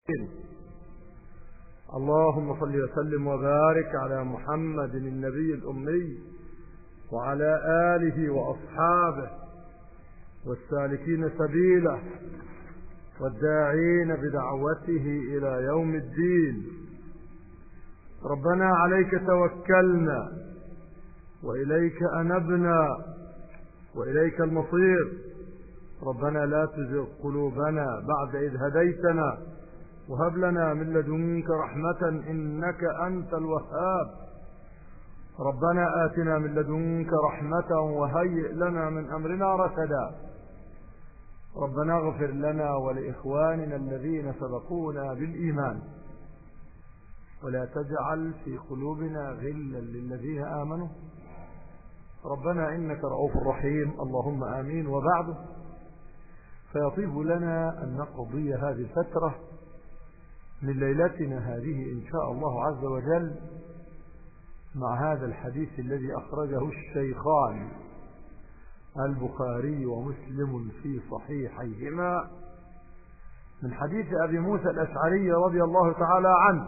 اللهم صل وسلم وبارك على محمد النبي الأمي وعلى آله وأصحابه والسالكين سبيله والداعين بدعوته إلى يوم الدين ربنا عليك توكلنا وإليك أنبنا وإليك المصير ربنا لا تزغ قلوبنا بعد إذ هديتنا وهب لنا من لدنك رحمة إنك أنت الوهاب ربنا آتنا من لدنك رحمة وهيئ لنا من أمرنا رشدا ربنا اغفر لنا ولإخواننا الذين سبقونا بالإيمان ولا تجعل في قلوبنا غلا للذين آمنوا ربنا إنك رؤوف رحيم اللهم آمين وبعد فيطيب لنا أن نقضي هذه الفترة من ليلتنا هذه إن شاء الله عز وجل مع هذا الحديث الذي أخرجه الشيخان البخاري ومسلم في صحيحيهما من حديث أبي موسى الأشعري رضي الله تعالى عنه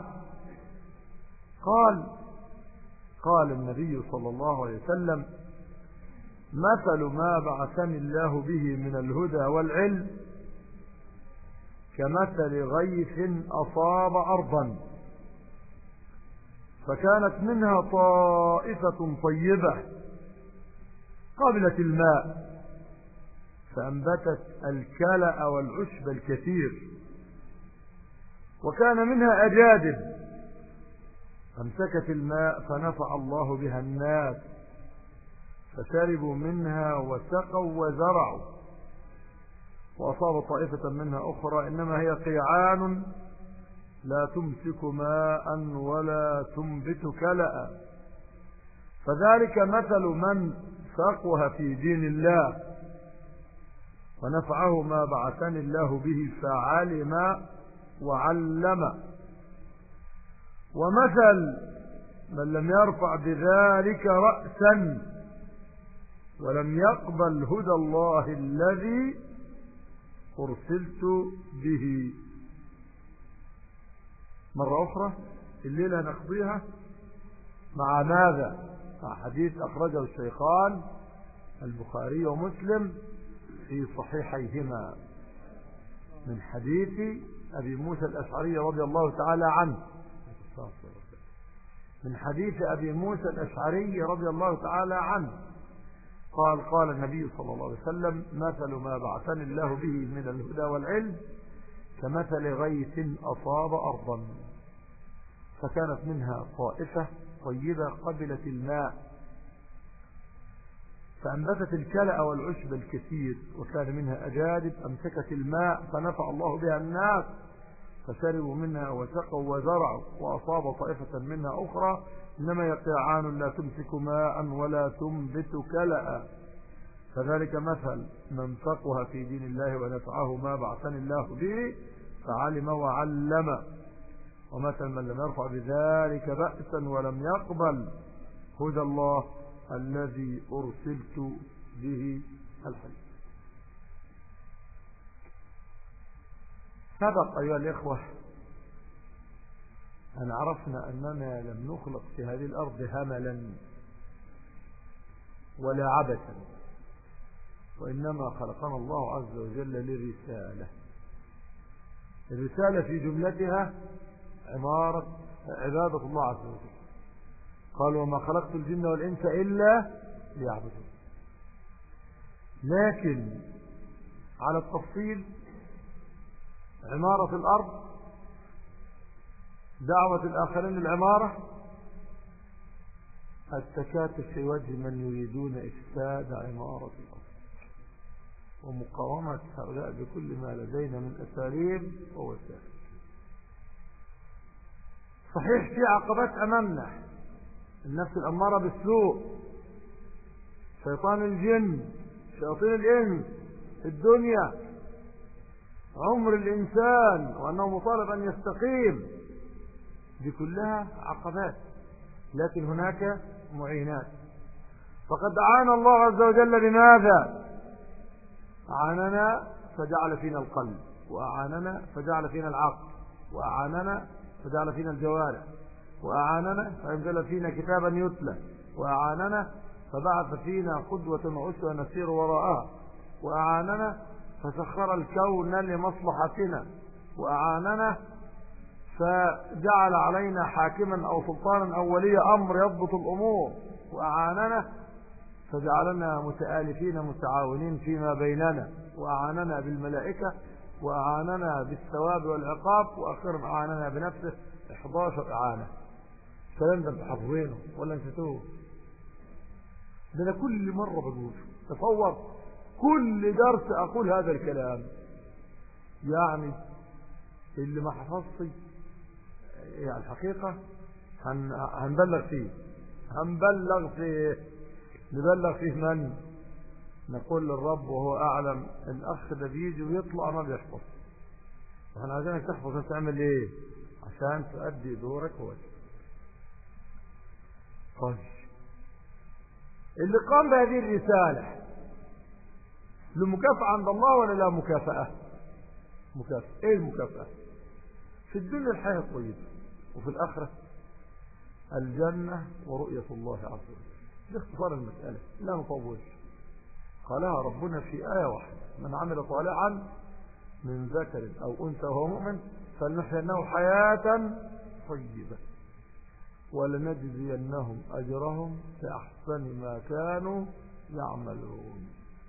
قال قال النبي صلى الله عليه وسلم مثل ما بعثني الله به من الهدى والعلم كمثل غيث أصاب أرضا فكانت منها طائفة طيبة قبلت الماء فأنبتت الكلأ والعشب الكثير وكان منها أجادب أمسكت الماء فنفع الله بها الناس فشربوا منها وسقوا وزرعوا وأصاب طائفة منها أخرى إنما هي قيعان لا تمسك ماء ولا تنبت كلأ فذلك مثل من فقه في دين الله ونفعه ما بعثني الله به فعلم وعلم ومثل من لم يرفع بذلك رأسا ولم يقبل هدى الله الذي أرسلت به مرة أخرى الليلة نقضيها مع ماذا مع حديث أخرجه الشيخان البخاري ومسلم في صحيحيهما من حديث أبي موسى الأشعري رضي الله تعالى عنه من حديث أبي موسى الأشعري رضي الله تعالى عنه قال قال النبي صلى الله عليه وسلم مثل ما بعثني الله به من الهدى والعلم كمثل غيث أصاب أرضا فكانت منها طائفة طيبة قبلت الماء فأنبتت الكلأ والعشب الكثير وكان منها أجادب أمسكت الماء فنفع الله بها الناس فشربوا منها وسقوا وزرعوا وأصاب طائفة منها أخرى إنما يقيعان لا تمسك ماء ولا تنبت كلأ فذلك مثل من فقه في دين الله ونفعه ما بعثني الله به فعلم وعلم ومثل من لم يرفع بذلك بأسا ولم يقبل هدى الله الذي أرسلت به الحديث سبق أيها الإخوة أن عرفنا أننا لم نخلق في هذه الأرض هملا ولا عبثا وإنما خلقنا الله عز وجل لرسالة الرسالة في جملتها عمارة عبادة الله عز وجل قال وما خلقت الجن والإنس إلا ليعبدون لكن على التفصيل عمارة الأرض دعوة الآخرين للعمارة التكاتف في وجه من يريدون إفساد عمارة الأرض ومقاومة هؤلاء بكل ما لدينا من أساليب ووسائل صحيح في عقبات أمامنا النفس الأمارة بالسوء شيطان الجن شياطين الإنس الدنيا عمر الإنسان وأنه مطالب أن يستقيم دي كلها عقبات لكن هناك معينات فقد أعان الله عز وجل بماذا أعاننا فجعل فينا القلب وأعاننا فجعل فينا العقل وأعاننا فجعل فينا الجوارح وأعاننا فأنزل فينا كتابا يتلى وأعاننا فبعث فينا قدوة وأسوة نسير وراءها وأعاننا فسخر الكون لمصلحتنا وأعاننا فجعل علينا حاكما أو سلطانا أو ولي أمر يضبط الأمور وأعاننا فجعلنا متآلفين متعاونين فيما بيننا وأعاننا بالملائكة وأعاننا بالثواب والعقاب وأخيرا أعاننا بنفسه 11 إعانة الكلام ده انتوا حافظينه ولا نسيتوه ده انا كل مرة بقول تصور كل درس اقول هذا الكلام يعني اللي ما حفظتي يعني الحقيقة هن هنبلغ فيه هنبلغ فيه نبلغ فيه من نقول للرب وهو أعلم الأخ ده بيجي ويطلع ما بيحفظ واحنا عايزينك تحفظ تعمل ايه عشان تؤدي دورك وجه طيب اللي قام بهذه الرسالة لمكافأة عند الله ولا لا مكافأة مكافأة ايه المكافأة في الدنيا الحياة الطيبة وفي الآخرة الجنة ورؤية الله عز وجل ده اختصار المسألة لا نطول قالها ربنا في آية واحدة من عمل صالحا من ذكر أو أنثى وهو مؤمن فلنحيينه حياة طيبة ولنجزينهم أجرهم بأحسن ما كانوا يعملون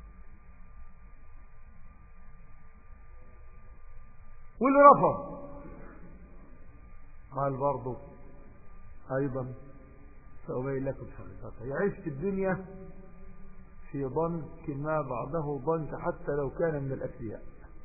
واللي رفض قال برضه أيضا سأبين لكم حقيقتها يعيش في الدنيا في ضنك ما بعده ضنك حتى لو كان من الأكفياء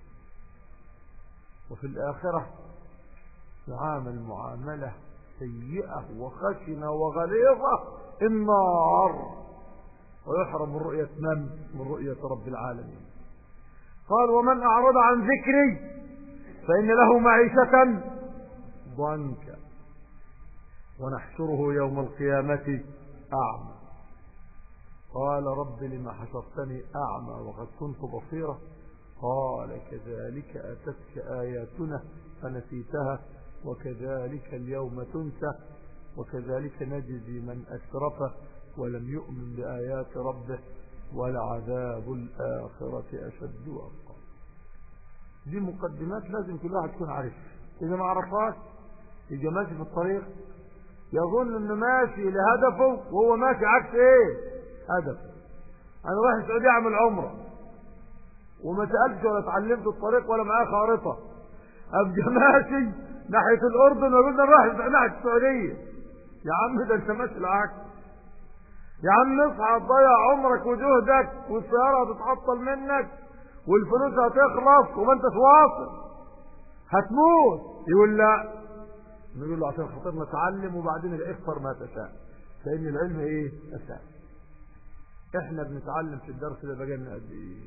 وفي الآخرة يعامل معاملة سيئة وخشنة وغليظة النار ويحرم من رؤية من من رؤية رب العالمين قال ومن أعرض عن ذكري فإن له معيشة ضنكا ونحشره يوم القيامة أعمى قال رب لما حشرتني أعمى وقد كنت بصيرا قال كذلك أتتك آياتنا فنسيتها وكذلك اليوم تنسى وكذلك نجزي من أسرف ولم يؤمن بآيات ربه ولعذاب الآخرة أشد وأبقى دي مقدمات لازم كل واحد يكون عارفها إذا ما عرفهاش يجي ماشي في الطريق يظن انه ماشي لهدفه وهو ماشي عكس ايه هدفه انا رايح السعوديه اعمل عمره وما سالتش ولا اتعلمت الطريق ولا معايا خارطه ابقى ماشي ناحيه الاردن وقلنا رايح ناحيه السعوديه يا عم ده انت ماشي العكس يا عم اصحى تضيع عمرك وجهدك والسياره هتتعطل منك والفلوس هتخلص وما انتش واصل هتموت يقول لا نقول له عشان خاطرنا تعلم وبعدين اختر ما تشاء لان العلم ايه اساس احنا بنتعلم في الدرس ده بقالنا قد ايه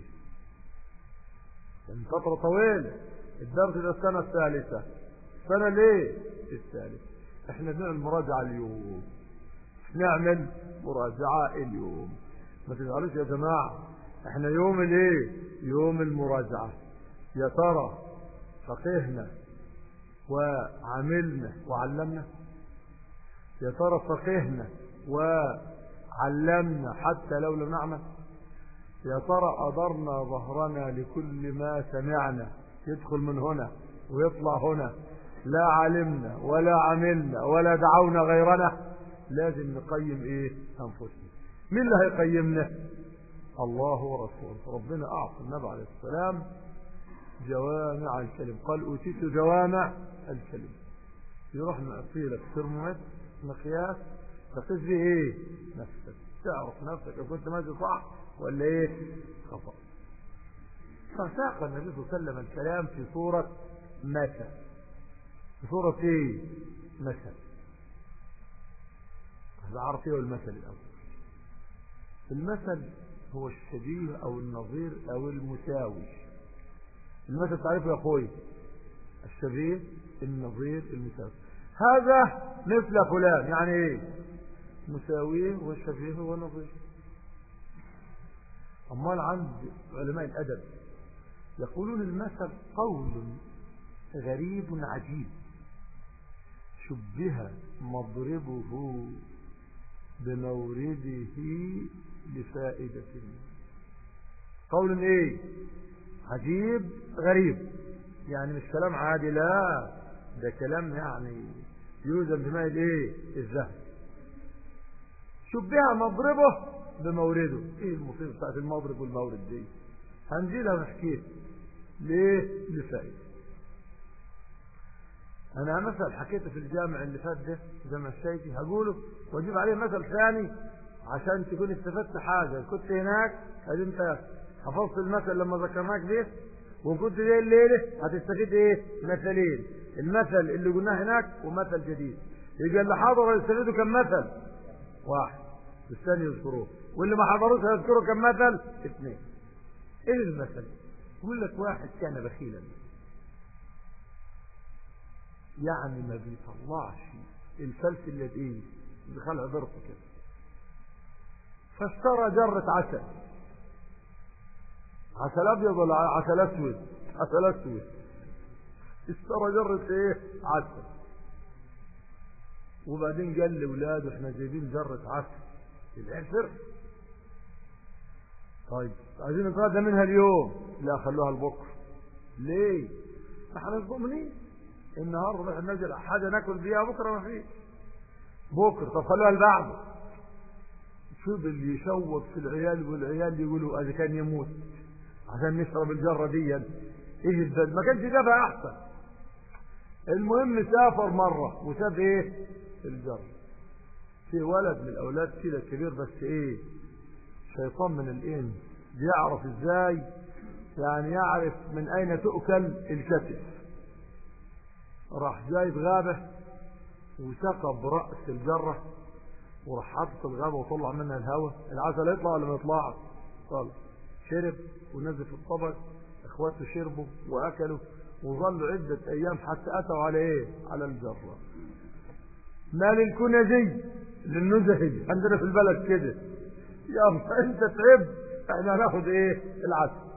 من فتره طويله الدرس ده السنه الثالثه سنه ليه الثالثه احنا بنعمل مراجعه اليوم نعمل مراجعه اليوم ما تزعلوش يا جماعه احنا يوم الايه يوم المراجعه يا ترى فقهنا وعملنا وعلمنا يا ترى فقهنا وعلمنا حتى لو لم نعمل يا ترى أضرنا ظهرنا لكل ما سمعنا يدخل من هنا ويطلع هنا لا علمنا ولا عملنا ولا دعونا غيرنا لازم نقيم ايه انفسنا مين اللي هيقيمنا الله ورسوله ربنا اعطى النبي عليه السلام جوامع الكلم قال اوتيت جوامع الكلم يروح نعطي لك ترمومتر مقياس تقيس به ايه نفسك تعرف نفسك لو كنت ماشي صح ولا ايه خطأ فساق النبي صلى الله عليه وسلم الكلام في صورة مثل في صورة ايه مثل هذا عرف ايه المثل الاول المثل هو الشبيه او النظير او المساوي المثل تعرفه يا اخوي الشبيه النظير المساوي هذا مثل فلان يعني ايه مساويه والشبيه هو نظير امال عند علماء الادب يقولون المثل قول غريب عجيب شبه مضربه بمورده لفائدة قول ايه عجيب غريب يعني مش كلام عادي لا ده كلام يعني يوزن بماء الايه الذهب شبه مضربه بمورده ايه المصيبه بتاعت المضرب والمورد دي هنجيلها ونحكيها ليه لفائده انا مثل حكيته في الجامع اللي فات ده جامع الشيخي هقوله واجيب عليه مثل ثاني عشان تكون استفدت حاجه كنت هناك ادي انت حفظت المثل لما ذكرناك به وكنت جاي الليله هتستفيد ايه مثلين المثل اللي قلناه هناك ومثل جديد يبقى اللي حضر يستفيدوا كم مثل واحد الثاني يذكروه واللي ما حضروش هيذكروا كم مثل اثنين ايه المثل يقول لك واحد كان بخيلا يعني ما بيطلعش الفلس اللي بايه بخلع ضرطه كده فاشترى جرة عسل عسل ابيض ولا عسل اسود عسل اسود اشترى جرة ايه عسل وبعدين قال لاولاده احنا جايبين جرة عسل العفر طيب عايزين نتغدى منها اليوم لا خلوها لبكره ليه احنا مش مؤمنين النهارده نروح ننزل حاجه ناكل بيها بكره ما فيش بكره طب خلوها لبعده فضل يشوط في العيال والعيال يقولوا اذا كان يموت عشان نشرب الجره دي ايه البلد ما كانش جابها احسن المهم سافر مره وساب ايه الجره في ولد من الاولاد كده كبير بس ايه شيطان من الانس بيعرف ازاي يعني يعرف من اين تؤكل الكتف راح جايب غابة وسقى برأس الجرة وراح حاطط الغابة وطلع منها الهواء العسل يطلع ولا ما يطلعش طلع شرب ونزل في الطبق اخواته شربوا واكلوا وظلوا عدة ايام حتى اتوا على ايه على الجرة مال الكنزي للنزهي عندنا في البلد كده يا انت تعبت احنا هناخد ايه العسل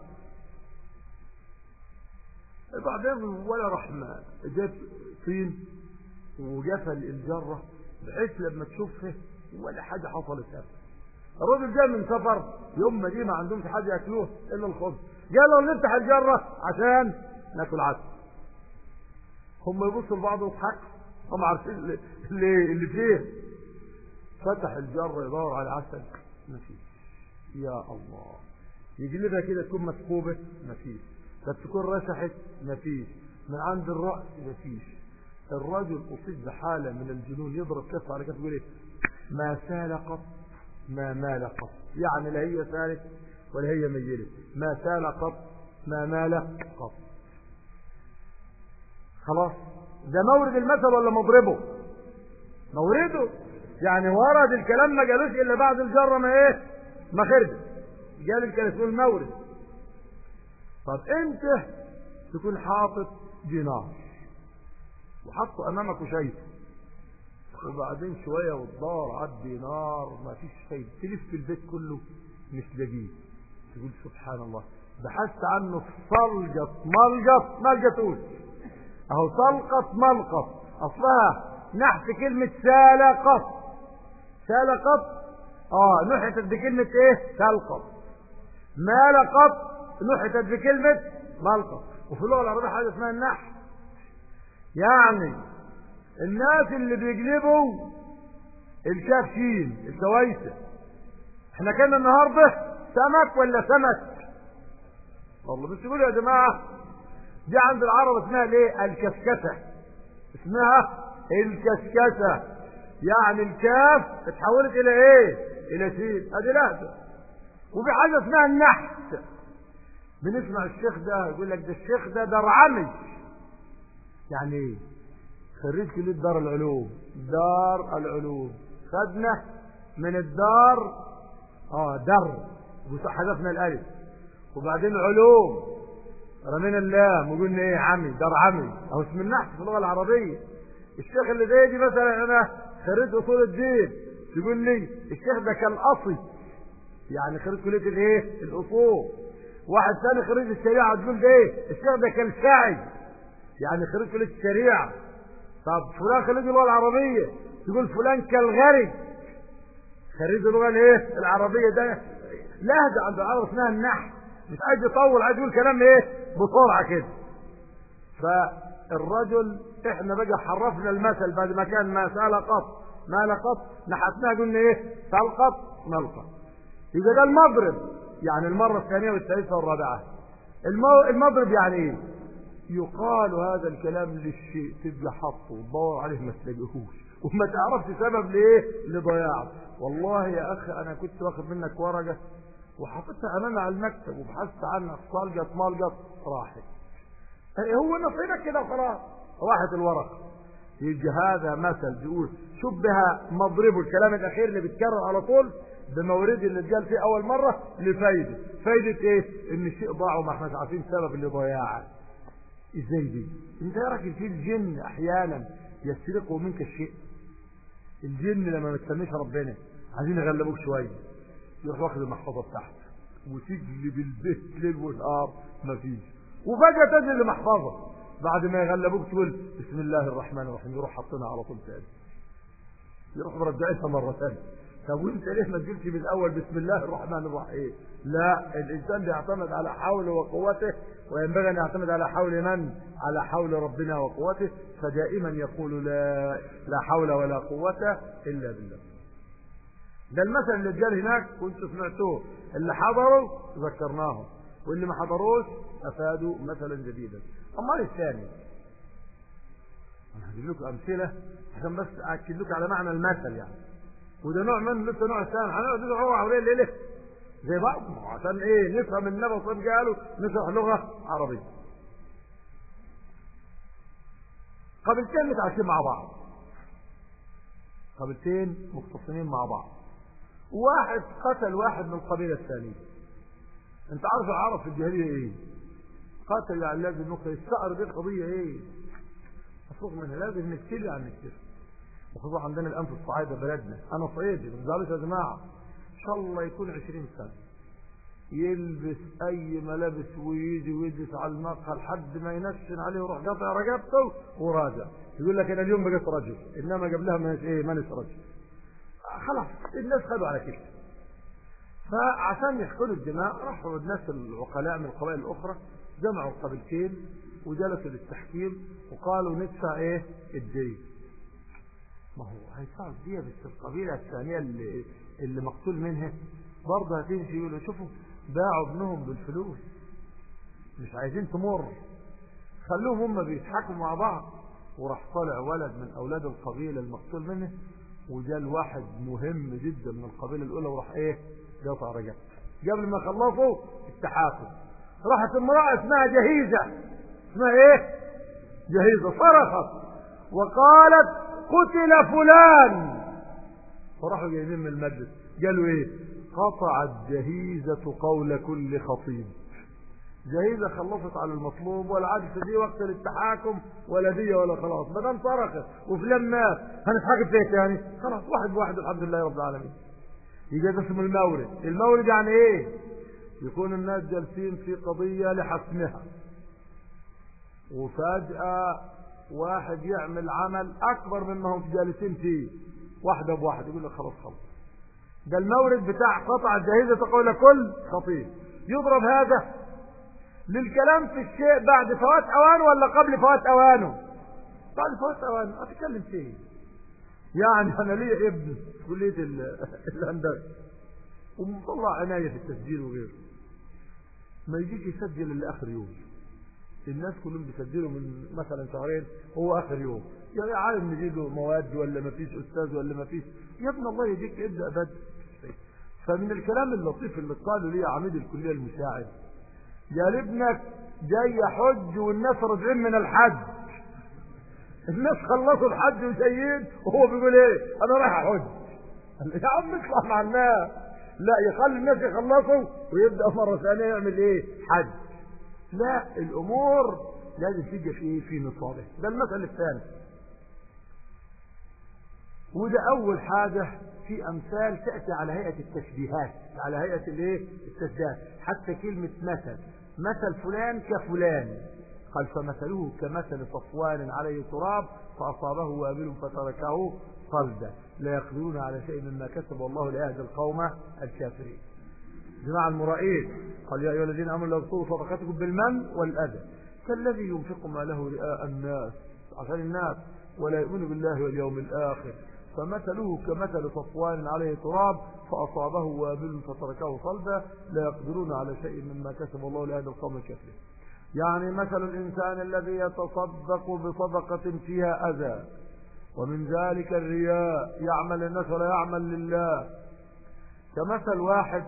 بعدين ولا رحمة جاب طين وجفل الجرة بحيث لما تشوفها ولا حاجة حصلت ابدا الراجل جاي من سفر يوم ما جه ما عندهمش حاجة ياكلوه الا الخبز قالوا نفتح الجرة عشان ناكل عسل هم يبصوا لبعض ويضحكوا هم عارفين اللي اللي فيه فتح الجرة يدور على العسل مفيش يا الله يجلبها كده تكون مسكوبة مفيش طب تكون رسحت مفيش من عند الرأس مفيش الرجل أصيب بحالة من الجنون يضرب كف على كف يقول ايه ما سال قط ما مال قط يعني لا هي سالت ولا هي ميلت ما سال قط ما مال قط خلاص ده مورد المثل ولا مضربه مورده يعني ورد الكلام ما جالوش الا بعد الجره ما ايه ما خرجت جال الكلام اسمه المورد طب انت تكون حاطط دينار وحطه امامك وشايفه وبعدين شوية وتدور على الدينار ما فيش فايدة تلف في البيت كله مش لاقيه تقول سبحان الله بحثت عنه في صلجة ملقط ما لقيتوش اهو سلقط ملقط اصلها نحت كلمة سالقط سالقط اه نحتت بكلمة ايه سلقط مالقط نحتت بكلمة ملقط وفي اللغة العربية حاجة اسمها النحت يعني الناس اللي بيجلبوا الكافشين الكويسة احنا كنا النهاردة سمك ولا سمك والله بس يقولوا يا جماعة دي عند العرب اسمها ليه الكسكسة اسمها الكسكسة يعني الكاف اتحولت الى ايه الى سين ادي لهجة وفي حاجة اسمها النحت بنسمع الشيخ ده يقول لك ده الشيخ ده درعمي يعني ايه خريج كلية دار العلوم دار العلوم خدنا من الدار اه در وحذفنا الالف وبعدين علوم رمينا اللام وقلنا ايه عمي دار عمي او اسم النحت في اللغه العربيه الشيخ اللي زي دي مثلا انا خريج اصول الدين يقول لي الشيخ ده كان اصي يعني خريج كليه الايه الاصول واحد ثاني خريج الشريعه تقول ده ايه الشيخ ده كان ساعي يعني خريج كليه الشريعه طب فلان خريج اللغه العربيه تقول فلان كالغري خريج اللغه الايه العربيه ده لهجه عند العرب اسمها النحو مش عايز يطول عايز يقول كلام ايه بسرعه كده فالرجل احنا بقى حرفنا المثل بعد ما كان ما سال قط ما لقط نحسناها قلنا ايه تلقط نلقط يبقى ده المضرب يعني المره الثانيه والثالثه والرابعه المو... المضرب يعني ايه يقال هذا الكلام للشيء تبقى حطه وتدور عليه ما تلاقيهوش وما تعرفش سبب ليه لضياعه والله يا اخي انا كنت واخد منك ورقه وحطيتها امامي على المكتب وبحثت عنها صلقت ملقط راحت هو نصيبك كده وخلاص راحت الورقه يجي هذا مثل بيقول شبه مضربه الكلام الاخير اللي بيتكرر على طول بمورد اللي اتقال فيه اول مره لفايده فايده ايه ان الشيء ضاع وما احنا عارفين سبب اللي ضياعه ازاي دي انت يا راجل في الجن احيانا يسرقوا منك الشيء الجن لما ما تسميش ربنا عايزين يغلبوك شويه يروح واخد المحفظه بتاعته وتجلب البيت ليل ونهار مفيش وفجاه تجي المحفظه بعد ما يغلبوك تقول بسم الله الرحمن الرحيم يروح حاطينها على طول تاني يروح مرجعتها مره ثانيه طب وانت ليه ما تجيبش من الاول بسم الله الرحمن الرحيم لا الانسان بيعتمد على حوله وقوته وينبغي ان يعتمد على حول من على حول ربنا وقوته فدائما يقول لا لا حول ولا قوه الا بالله ده المثل اللي اتقال هناك كنت سمعتوه اللي حضروا ذكرناهم واللي ما حضروش افادوا مثلا جديدا امال الثاني انا هجيب لكم امثله عشان بس اكد لكم على معنى المثل يعني وده نوع من لسه نوع ثاني هنقعد ندعو حوالين الليله زي بعض عشان ايه نفهم النبي صلى الله قالوا نشرح لغه عربيه قبيلتين متعايشين مع بعض قبيلتين مختصمين مع بعض واحد قتل واحد من القبيله الثانيه انت عارف العرب في الجاهليه ايه قاتل يعني لازم نقطه الثأر دي القضيه ايه مفروغ منها لازم نكتل يعني نكتل وخصوصا عندنا الان في الصعايده بلدنا انا صعيدي ما تزعلوش يا جماعه ان شاء الله يكون 20 سنه يلبس اي ملابس ويجي ويجلس على المقهى لحد ما ينشن عليه ويروح قاطع رقبته وراجع يقول لك انا اليوم بقيت رجل انما قبلها ما ايه مانيش رجل خلاص الناس خدوا على كده فعشان يحقنوا الدماء راحوا الناس العقلاء من القبائل الاخرى جمعوا القبيلتين وجلسوا للتحكيم وقالوا ندفع ايه الدين ما هو هيدفعوا الدية بس القبيلة الثانية اللي, اللي مقتول منها برضه هتمشي يقولوا شوفوا باعوا ابنهم بالفلوس مش عايزين تمر خلوهم هم بيضحكوا مع بعض وراح طالع ولد من اولاد القبيلة المقتول منه وجاء الواحد مهم جدا من القبيلة الاولى وراح ايه قطع رجب قبل ما خلصوا التحاكم راحت امرأة اسمها جهيزة اسمها ايه جهيزة صرخت وقالت قتل فلان فراحوا جايبين من المجلس قالوا ايه قطعت جهيزة قول كل خطيب جهيزة خلصت على المطلوب ولا عاد دي وقت للتحاكم ولا دي ولا خلاص ما دام صرخت وفلان مات هنتحاكم فيه تاني خلاص واحد بواحد الحمد لله رب العالمين يجي ده اسمه المورد المورد يعني ايه يكون الناس جالسين في قضية لحسمها وفجأة واحد يعمل عمل اكبر مما هم جالسين فيه واحدة بواحد يقول لك خلاص خلاص ده المورد بتاع قطع الجاهزة تقول كل خطيب يضرب هذا للكلام في الشيء بعد فوات اوانه ولا قبل فوات اوانه بعد فوات اوانه اتكلم فيه يعني انا لي ابن في كليه الهندسه ومطلع عنايه في التسجيل وغيره ما يجيش يسجل الا اخر يوم الناس كلهم بيسجلوا من مثلا شهرين هو اخر يوم يعني عالم نجيب له مواد ولا ما فيش استاذ ولا ما فيش يا ابن الله يجيك ابدا بدري فمن الكلام اللطيف اللي قاله لي عميد الكليه المساعد قال ابنك جاي حج والناس راجعين من الحج الناس خلصوا الحج وجايين وهو بيقول ايه انا رايح احج يا عم اطلع مع الناس لا يخلي الناس يخلصوا ويبدا مره ثانيه يعمل ايه حج لا الامور لازم تيجي في في نصابه ده المثل الثاني وده اول حاجه في امثال تاتي على هيئه التشبيهات على هيئه الايه التشبيهات حتى كلمه مثل مثل فلان كفلان قال فمثله كمثل صفوان عليه تراب فأصابه وابل فتركه صلدا لا يقدرون على شيء مما كسب الله لأهل القوم الكافرين جماعة المرائين قال يا أيها الذين أمنوا لا تبطلوا صدقاتكم بالمن والأذى كالذي ينفق ما له رئاء الناس عشان الناس ولا يؤمن بالله واليوم الآخر فمثله كمثل صفوان عليه تراب فأصابه وابل فتركه صلبا لا يقدرون على شيء مما كسب الله لهذا القوم الكافرين يعني مثل الإنسان الذي يتصدق بصدقة فيها أذى ومن ذلك الرياء يعمل للناس ولا يعمل لله كمثل واحد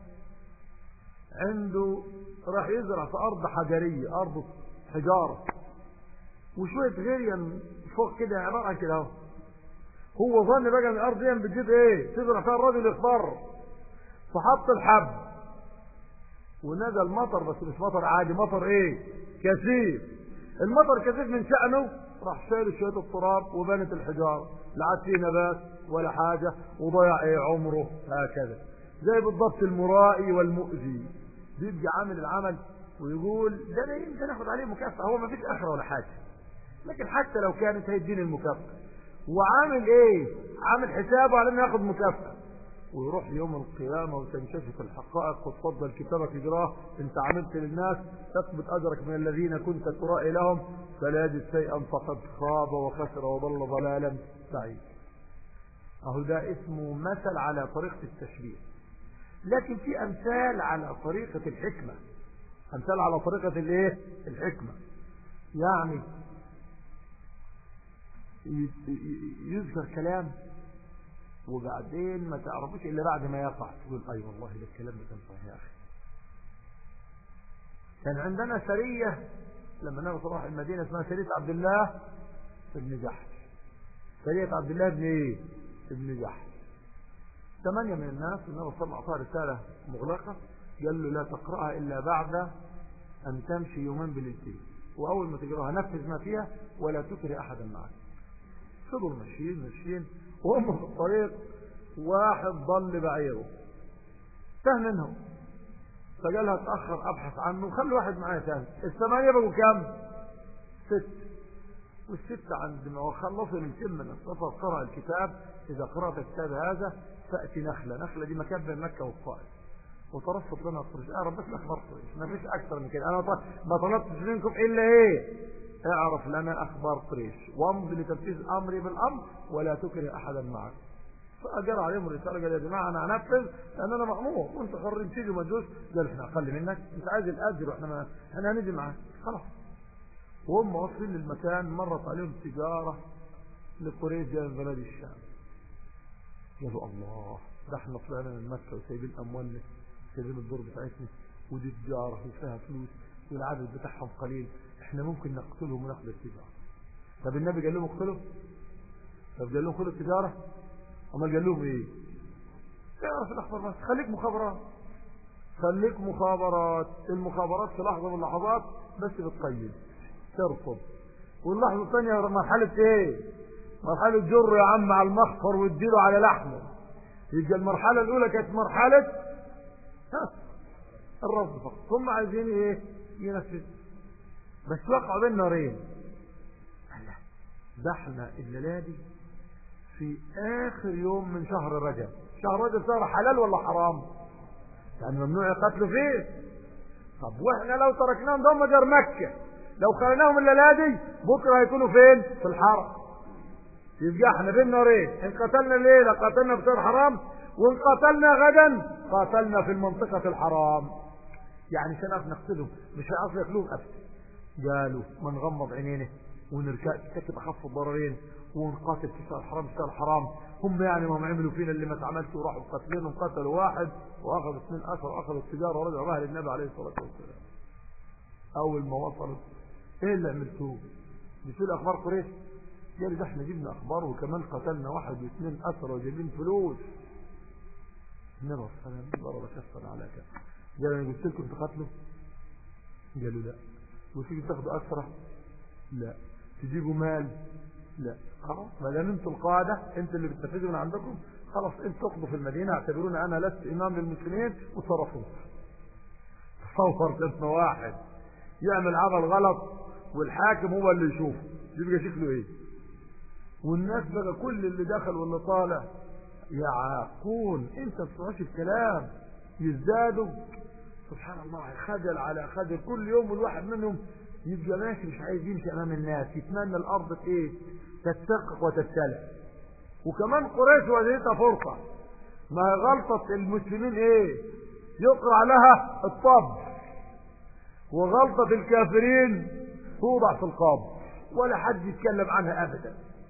عنده راح يزرع في أرض حجرية أرض حجارة وشوية غيريا فوق كده عبارة عن كده هو ظن بقى ان الارض دي بتجيب ايه تزرع فيها الراجل يخضر فحط الحب ونزل مطر بس مش مطر عادي مطر ايه كثيف المطر كثيف من شأنه راح شايل شوية التراب وبنت الحجارة لا عاد فيه نبات ولا حاجة وضيع ايه عمره هكذا زي بالضبط المرائي والمؤذي بيبقى عامل العمل ويقول ده انا يمكن اخد عليه مكافأة هو ما فيش اخرة ولا حاجة لكن حتى لو كانت هيديني المكافأة وعامل ايه عامل حسابه على انه ياخد مكافأة ويروح يوم القيامة وتنكشف الحقائق وتفضل كتابك اجراه انت عملت للناس تثبت اجرك من الذين كنت ترائي لهم فلا يجد شيئا فقد خاب وخسر وضل ضلالا سعيد اهو ده اسمه مثل على طريقة التشبيه لكن في امثال على طريقة الحكمة امثال على طريقة الايه الحكمة يعني يذكر كلام وبعدين ما تعرفوش الا بعد ما يقع تقول اي أيوة والله ده الكلام ده كان صحيح يا اخي كان عندنا سرية لما نبي صلاح المدينة اسمها سرية عبد الله بن جحش سرية عبد الله بن ايه ابن جحش ثمانية من الناس النبي صلى الله عليه وسلم رسالة مغلقة قال له لا تقرأها إلا بعد أن تمشي يومين بالليل وأول ما تقرأها نفذ ما فيها ولا تكره أحدا معك فضلوا ماشيين ماشيين وهم في الطريق واحد ضل بعيره تاه منهم فقال لها اتأخر أبحث عنه خلي واحد معايا ثاني الثمانية بقوا كام ست والست عند ما خلصوا من سن من السفر قرأ الكتاب إذا قرأت الكتاب هذا تأتي نخلة نخلة دي مكان بين مكة والطائف وترصد لنا الطريق اعرف بس اخبار قريش ما فيش اكثر من كده انا ما طلبتش منكم الا ايه اعرف لنا اخبار قريش وامض لتنفيذ امري بالامر ولا تكره احدا معك فاجر عليهم الرساله قال يا جماعه انا هنفذ لان انا مامور وانت حرين تيجي مجوس قال احنا اقل منك انت عايز الاجر واحنا ما احنا هنيجي معاك خلاص وهم واصلين للمكان مرت عليهم تجاره لقريش جايه من بلاد الشام قالوا الله ده احنا طلعنا من مكه وسايبين اموالنا سايبين الدور بتاعتنا ودي تجاره وفيها فلوس والعدد بتاعهم قليل احنا ممكن نقتلهم وناخد التجارة طب النبي قال لهم اقتلوا طب قال لهم خدوا التجارة امال قال لهم ايه اعرف الاخبار بس خليك مخابرات خليك مخابرات المخابرات في لحظة من اللحظات بس بتقيد ترصد واللحظة الثانية مرحلة ايه مرحلة جر يا عم على المخفر واديله على لحمه يبقى المرحلة الاولى كانت مرحلة الرصد فقط هم عايزين ايه ينفذ بس وقعوا بين نارين ده احنا الليله دي في اخر يوم من شهر رجب شهر رجب شهر حلال ولا حرام يعني ممنوع القتل فيه طب واحنا لو تركناهم ده هم جار مكه لو خليناهم الليله دي بكره هيكونوا فين في الحرم يبقى احنا بين نارين ان قتلنا الليله قتلنا في شهر حرام وان قتلنا غدا قتلنا في المنطقه الحرام يعني عشان نعرف نقتلهم مش هيعرفوا ياكلوهم ابدا قالوا ما نغمض عينينا ونرتكب اخف الضررين ونقاتل في شهر الحرام شهر الحرام هم يعني ما عملوا فينا اللي ما اتعملش وراحوا قتلين وقتلوا واحد واخذوا اثنين اسر واخذوا التجاره ورجعوا بها للنبي عليه الصلاه والسلام اول ما وصلوا ايه اللي عملتوه بتقول اخبار قريش قال ده احنا جبنا اخبار وكمان قتلنا واحد واثنين اسر وجايبين فلوس النبي صلى الله عليه وسلم ضرب كفا على كف قال انا قلت لكم تقتلوا قالوا لا وتيجي تاخدوا أسرة لا تجيبوا مال لا خلاص ما دام انتوا القادة انتوا اللي بتنفذوا من عندكم خلاص انتوا تقضوا في المدينة اعتبروني انا لست امام للمسلمين وتصرفوا تصور اسم واحد يعمل عمل غلط والحاكم هو اللي يشوفه يبقى شكله ايه والناس بقى كل اللي دخل واللي طالع يعاقون انت بتسمعش الكلام يزدادوا سبحان الله خجل على خجل كل يوم الواحد منهم يبقى ماشي مش عايز يمشي امام الناس يتمنى الارض ايه تتسقق وتتسلع وكمان قريش وجدتها فرصه ما هي غلطه المسلمين ايه يقرع لها الطب وغلطه الكافرين توضع في القبر ولا حد يتكلم عنها ابدا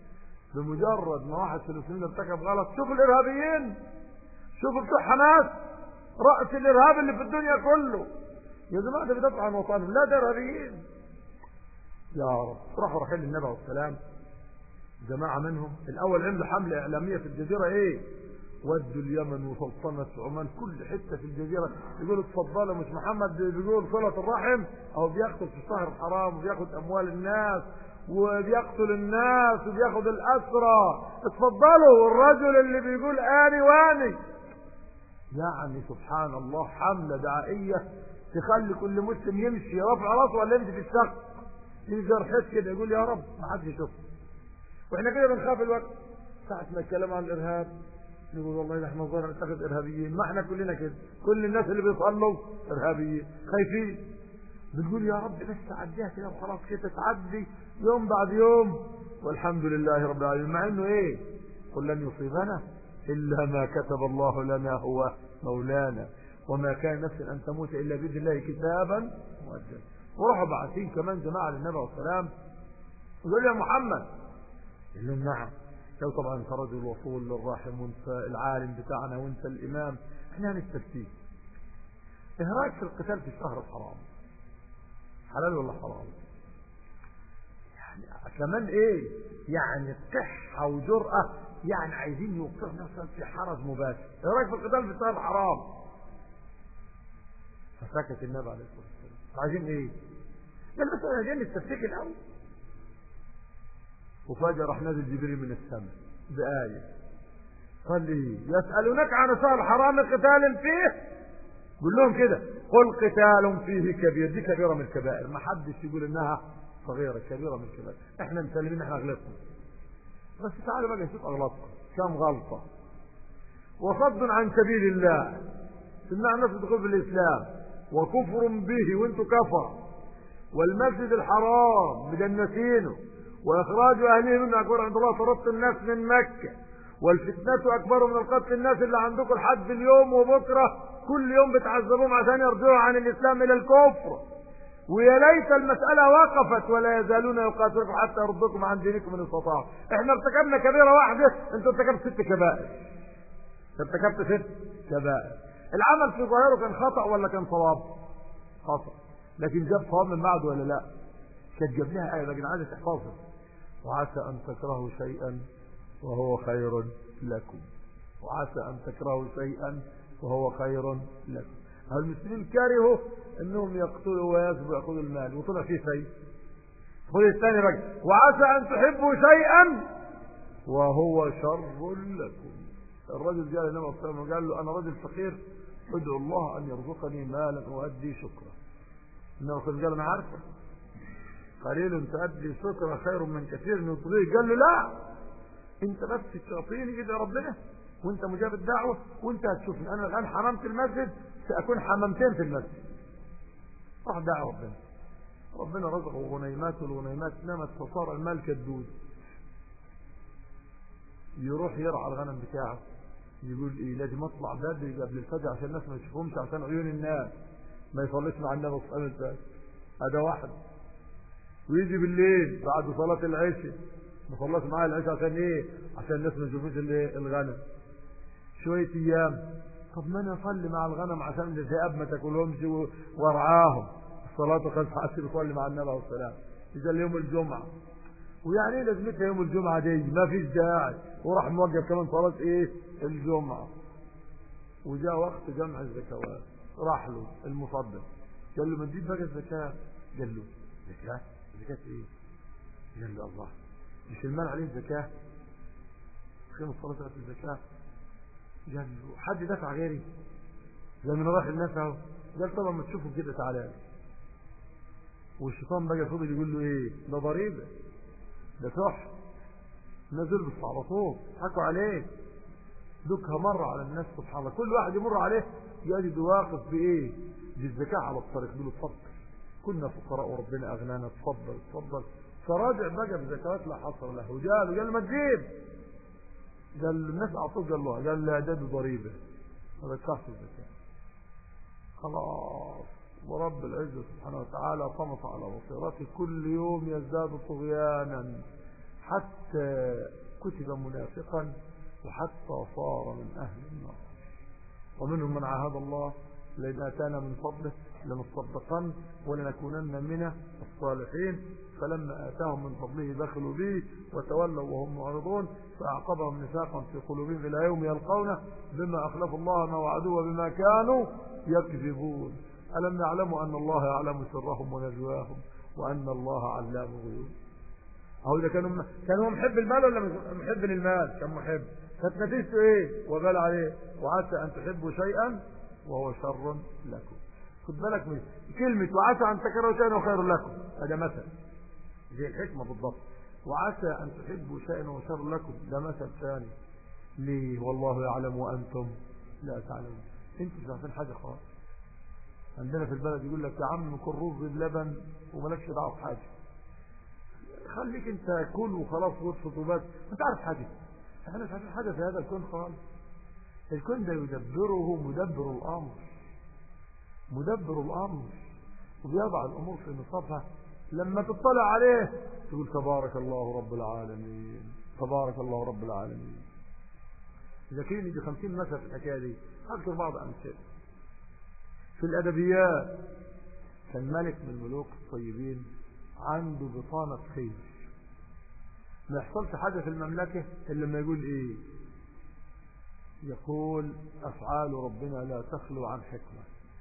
بمجرد ما واحد في المسلمين ارتكب غلط شوف الارهابيين شوف بتوع حماس راس الارهاب اللي في الدنيا كله يا جماعه ده بيدافع عن وطنهم لا ده ارهابيين يا رب راحوا رايحين للنبي عليه السلام جماعه منهم الاول عملوا حمله اعلاميه في الجزيره ايه ودوا اليمن وسلطنة عمان كل حتة في الجزيرة يقولوا اتفضلوا مش محمد بيقول صلة الرحم او بيقتل في الشهر الحرام وبياخد اموال الناس وبيقتل الناس وبياخد الاسرى اتفضلوا والرجل اللي بيقول اني واني يعني سبحان الله حملة دعائية تخلي كل مسلم يمشي رافع راسه ولا يمشي في السقف يجي جرحت كده يقول يا رب ما حدش يشوف واحنا كده بنخاف الوقت ساعة ما الكلام عن الارهاب نقول والله ده احنا الظاهر نتخذ ارهابيين ما احنا كلنا كده كل الناس اللي بيصلوا ارهابيين خايفين بنقول يا رب بس تعديها كده وخلاص كده تعدي يوم بعد يوم والحمد لله رب العالمين مع انه ايه قل لن يصيبنا الا ما كتب الله لنا هو مولانا وما كان نفس ان تموت الا باذن الله كتابا مؤجلا وراحوا باعثين كمان جماعه للنبي عليه السلام يقول يا محمد قال لهم نعم لو طبعا انت رجل وصول للراحم وانت العالم بتاعنا وانت الامام احنا هنستفتيك ايه رايك في القتال في الشهر الحرام حلال ولا حرام يعني كمان ايه يعني صحة وجرأة يعني عايزين يوقعوا نفسهم في حرج مباشر ايه رايك في القتال في الشهر الحرام فسكت النبي عليه الصلاه والسلام عايزين ايه قال بس انا جاي نستفتيك الاول وفجأة راح نازل جبريل من السماء بآية قال لي يسألونك عن الشهر الحرام قتال فيه قول لهم كده قل قتال فيه كبير دي كبيرة من الكبائر ما حدش يقول انها صغيرة كبيرة من الكبائر احنا مسلمين احنا غلطنا بس تعالوا بقى نشوف اغلاطنا كم غلطة وصد عن سبيل الله تمنع الناس الدخول في الاسلام وكفر به وانتوا كفر والمسجد الحرام مدنسينه واخراج اهله منه اكبر عند الله طردت الناس من مكة والفتنة اكبر من القتل الناس اللي عندكم لحد اليوم وبكرة كل يوم بتعذبوهم عشان يرجعوا عن الاسلام الى الكفر ويا ليت المسألة وقفت ولا يزالون يقاتلكم حتى يردوكم عن دينكم من استطاعوا احنا ارتكبنا كبيرة واحدة انتوا ارتكبت ست كبائر ارتكبت ست كبائر العمل في ظاهره كان خطأ ولا كان صواب خطأ لكن جاب صواب من بعده ولا لا كانت جاب لها آية لكن عايزة تحفظها وعسى أن تكرهوا شيئا وهو خير لكم وعسى أن تكرهوا شيئا وهو خير لكم المسلمين كرهوا انهم يقتلوا ويسبوا ياخذوا المال وطلع فيه شيء خذ الثاني بقى وعسى ان تحبوا شيئا وهو شر لكم الرجل جاء للنبي صلى الله عليه وسلم وقال له انا رجل فقير ادعو الله ان يرزقني مالا اؤدي شكرا النبي صلى الله عليه وسلم قال انا عارفه قليل تؤدي شكرا خير من كثير من يطغيه قال له لا انت بس تعطيني كده ربنا وانت مجاب الدعوة وانت هتشوفني انا الان حممت المسجد ساكون حممتين في المسجد راح دعا ربنا ربنا رزقه غنيمات والغنيمات نمت فصار المال كالدود يروح يرعى الغنم بتاعه يقول ايه لازم اطلع بدري قبل الفجر عشان الناس ما يشوفهمش عشان عيون الناس ما يصليش مع النبي صلى الله عليه وسلم هذا واحد ويجي بالليل بعد صلاة العشاء ما صلاش معاه العشاء عشان ايه عشان الناس ما يشوفوش الغنم شوية ايام طب ما انا اصلي مع الغنم عشان الذئاب ما تاكلهمش وارعاهم الصلاة خمس ساعات بيصلي مع النبي عليه السلام اذا يوم الجمعة ويعني ايه لازمتها يوم الجمعة دي ما فيش داعي وراح موقف كمان صلاة ايه الجمعة وجاء وقت جمع الزكوات راح له المصدق قال له ما تجيب بقى الزكاة قال له زكاة زكاة ايه قال له الله مش المال عليه زكاة خيم الصلاة الزكاة قال له حد دفع غيري زي من راح الناس اهو قال طبعا ما تشوفوا كده تعالى والشيطان بقى فضل يقول له ايه ده ضريبه ده تحت نزل بس على طول حكوا عليه دوكها مر على الناس سبحان الله كل واحد يمر عليه يجد واقف بايه بالذكاء على الطريق يقول له اتفضل كنا فقراء وربنا اغنانا اتفضل اتفضل فراجع بقى بزكوات لا حصر له وجاله قال ما تجيب قال الناس اعطوه قال له قال لا ده ضريبه ما دفعش الزكاه خلاص ورب العزة سبحانه وتعالى طمس على بصيرته كل يوم يزداد طغيانا حتى كتب منافقا وحتى صار من أهل النار ومنهم من عاهد الله لئن آتانا من فضله لنصدقن ولنكونن من الصالحين فلما آتاهم من فضله دخلوا به وتولوا وهم معرضون فأعقبهم نفاقا في قلوبهم إلى يوم يلقونه بما أخلف الله ما وعدوه وبما كانوا يكذبون ألم يعلموا أن الله يعلم سرهم ونجواهم وأن الله علام غيوب أهو إذا كانوا كان هو محب المال ولا محب للمال كان محب كانت نتيجته إيه وبال عليه وعسى أن تحبوا شيئا وهو شر لكم خد بالك من كلمة وعسى أن تكرهوا شيئا وهو خير لكم هذا مثل زي الحكمة بالضبط وعسى أن تحبوا شيئا وهو شر لكم ده مثل ثاني ليه والله يعلم وأنتم لا تعلمون انتوا مش عارفين حاجة خالص عندنا في البلد يقول لك يا عم كل رز بلبن ومالكش دعوه بحاجه خليك انت كل وخلاص وصفت وبس انت عارف حاجه احنا مش عارفين حاجه في هذا الكون خالص الكون ده يدبره مدبر الامر مدبر الامر وبيضع الامور في نصابها لما تطلع عليه تقول تبارك الله رب العالمين تبارك الله رب العالمين اذا كان يجي 50 مثل في الحكايه دي اذكر بعض امثله في الأدبيات كان ملك من الملوك الطيبين عنده بطانة خير ما يحصلش حاجة في المملكة إلا لما يقول إيه يقول أفعال ربنا لا تخلو عن حكمة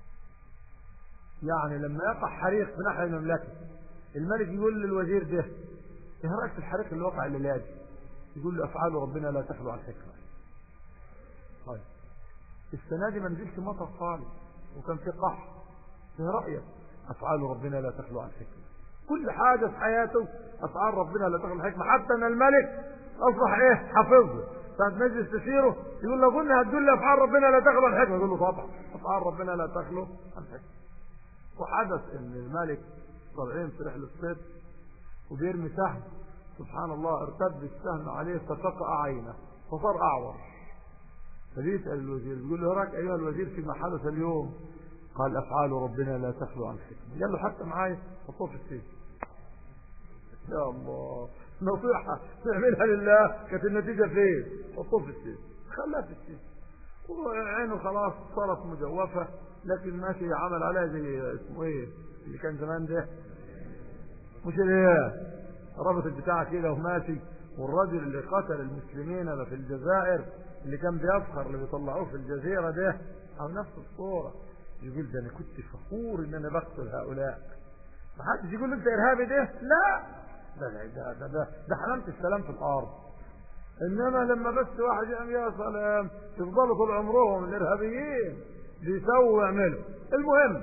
يعني لما يقع حريق في ناحية المملكة الملك يقول للوزير ده ايه رأيك في الحريق اللي وقع الليلة دي يقول له أفعال ربنا لا تخلو عن حكمة طيب السنة دي ما نزلش مطر خالص وكان في قحط في رأيك أفعال ربنا لا تخلو عن حكمة كل حاجة في حياته أفعال ربنا لا تخلو عن حكمة حتى أن الملك أصبح إيه حافظه ساعة مجلس تسيره يقول له قلنا هتدل أفعال ربنا لا تخلو عن حكمة يقول له طبعا أفعال ربنا لا تخلو عن حكمة وحدث أن الملك طالعين في رحلة الصيد وبيرمي سهم سبحان الله ارتد السهم عليه فتقع عينه فصار أعور فبيسأل الوزير بيقول له راك أيها الوزير فيما حدث اليوم قال أفعال ربنا لا تخلو عن حكمة قال له حتى معايا حطوه في السجن يا الله نصيحة تعملها لله كانت النتيجة فين حطوه في السجن خلاه في السجن وعينه خلاص صارت مجوفة لكن ماشي عمل عليها زي اسمه ايه اللي كان زمان ده مش الايه ربط البتاع كده وماشي والرجل اللي قتل المسلمين في الجزائر اللي كان بيفخر اللي بيطلعوه في الجزيرة ده او نفس الصورة يقول ده انا كنت فخور ان انا بقتل هؤلاء ما حدش يقول انت ارهابي ده لا ده ده ده ده, ده حلمت السلام في الارض انما لما بس واحد يعمل يا سلام يفضلوا طول عمرهم الارهابيين بيسووا ويعملوا المهم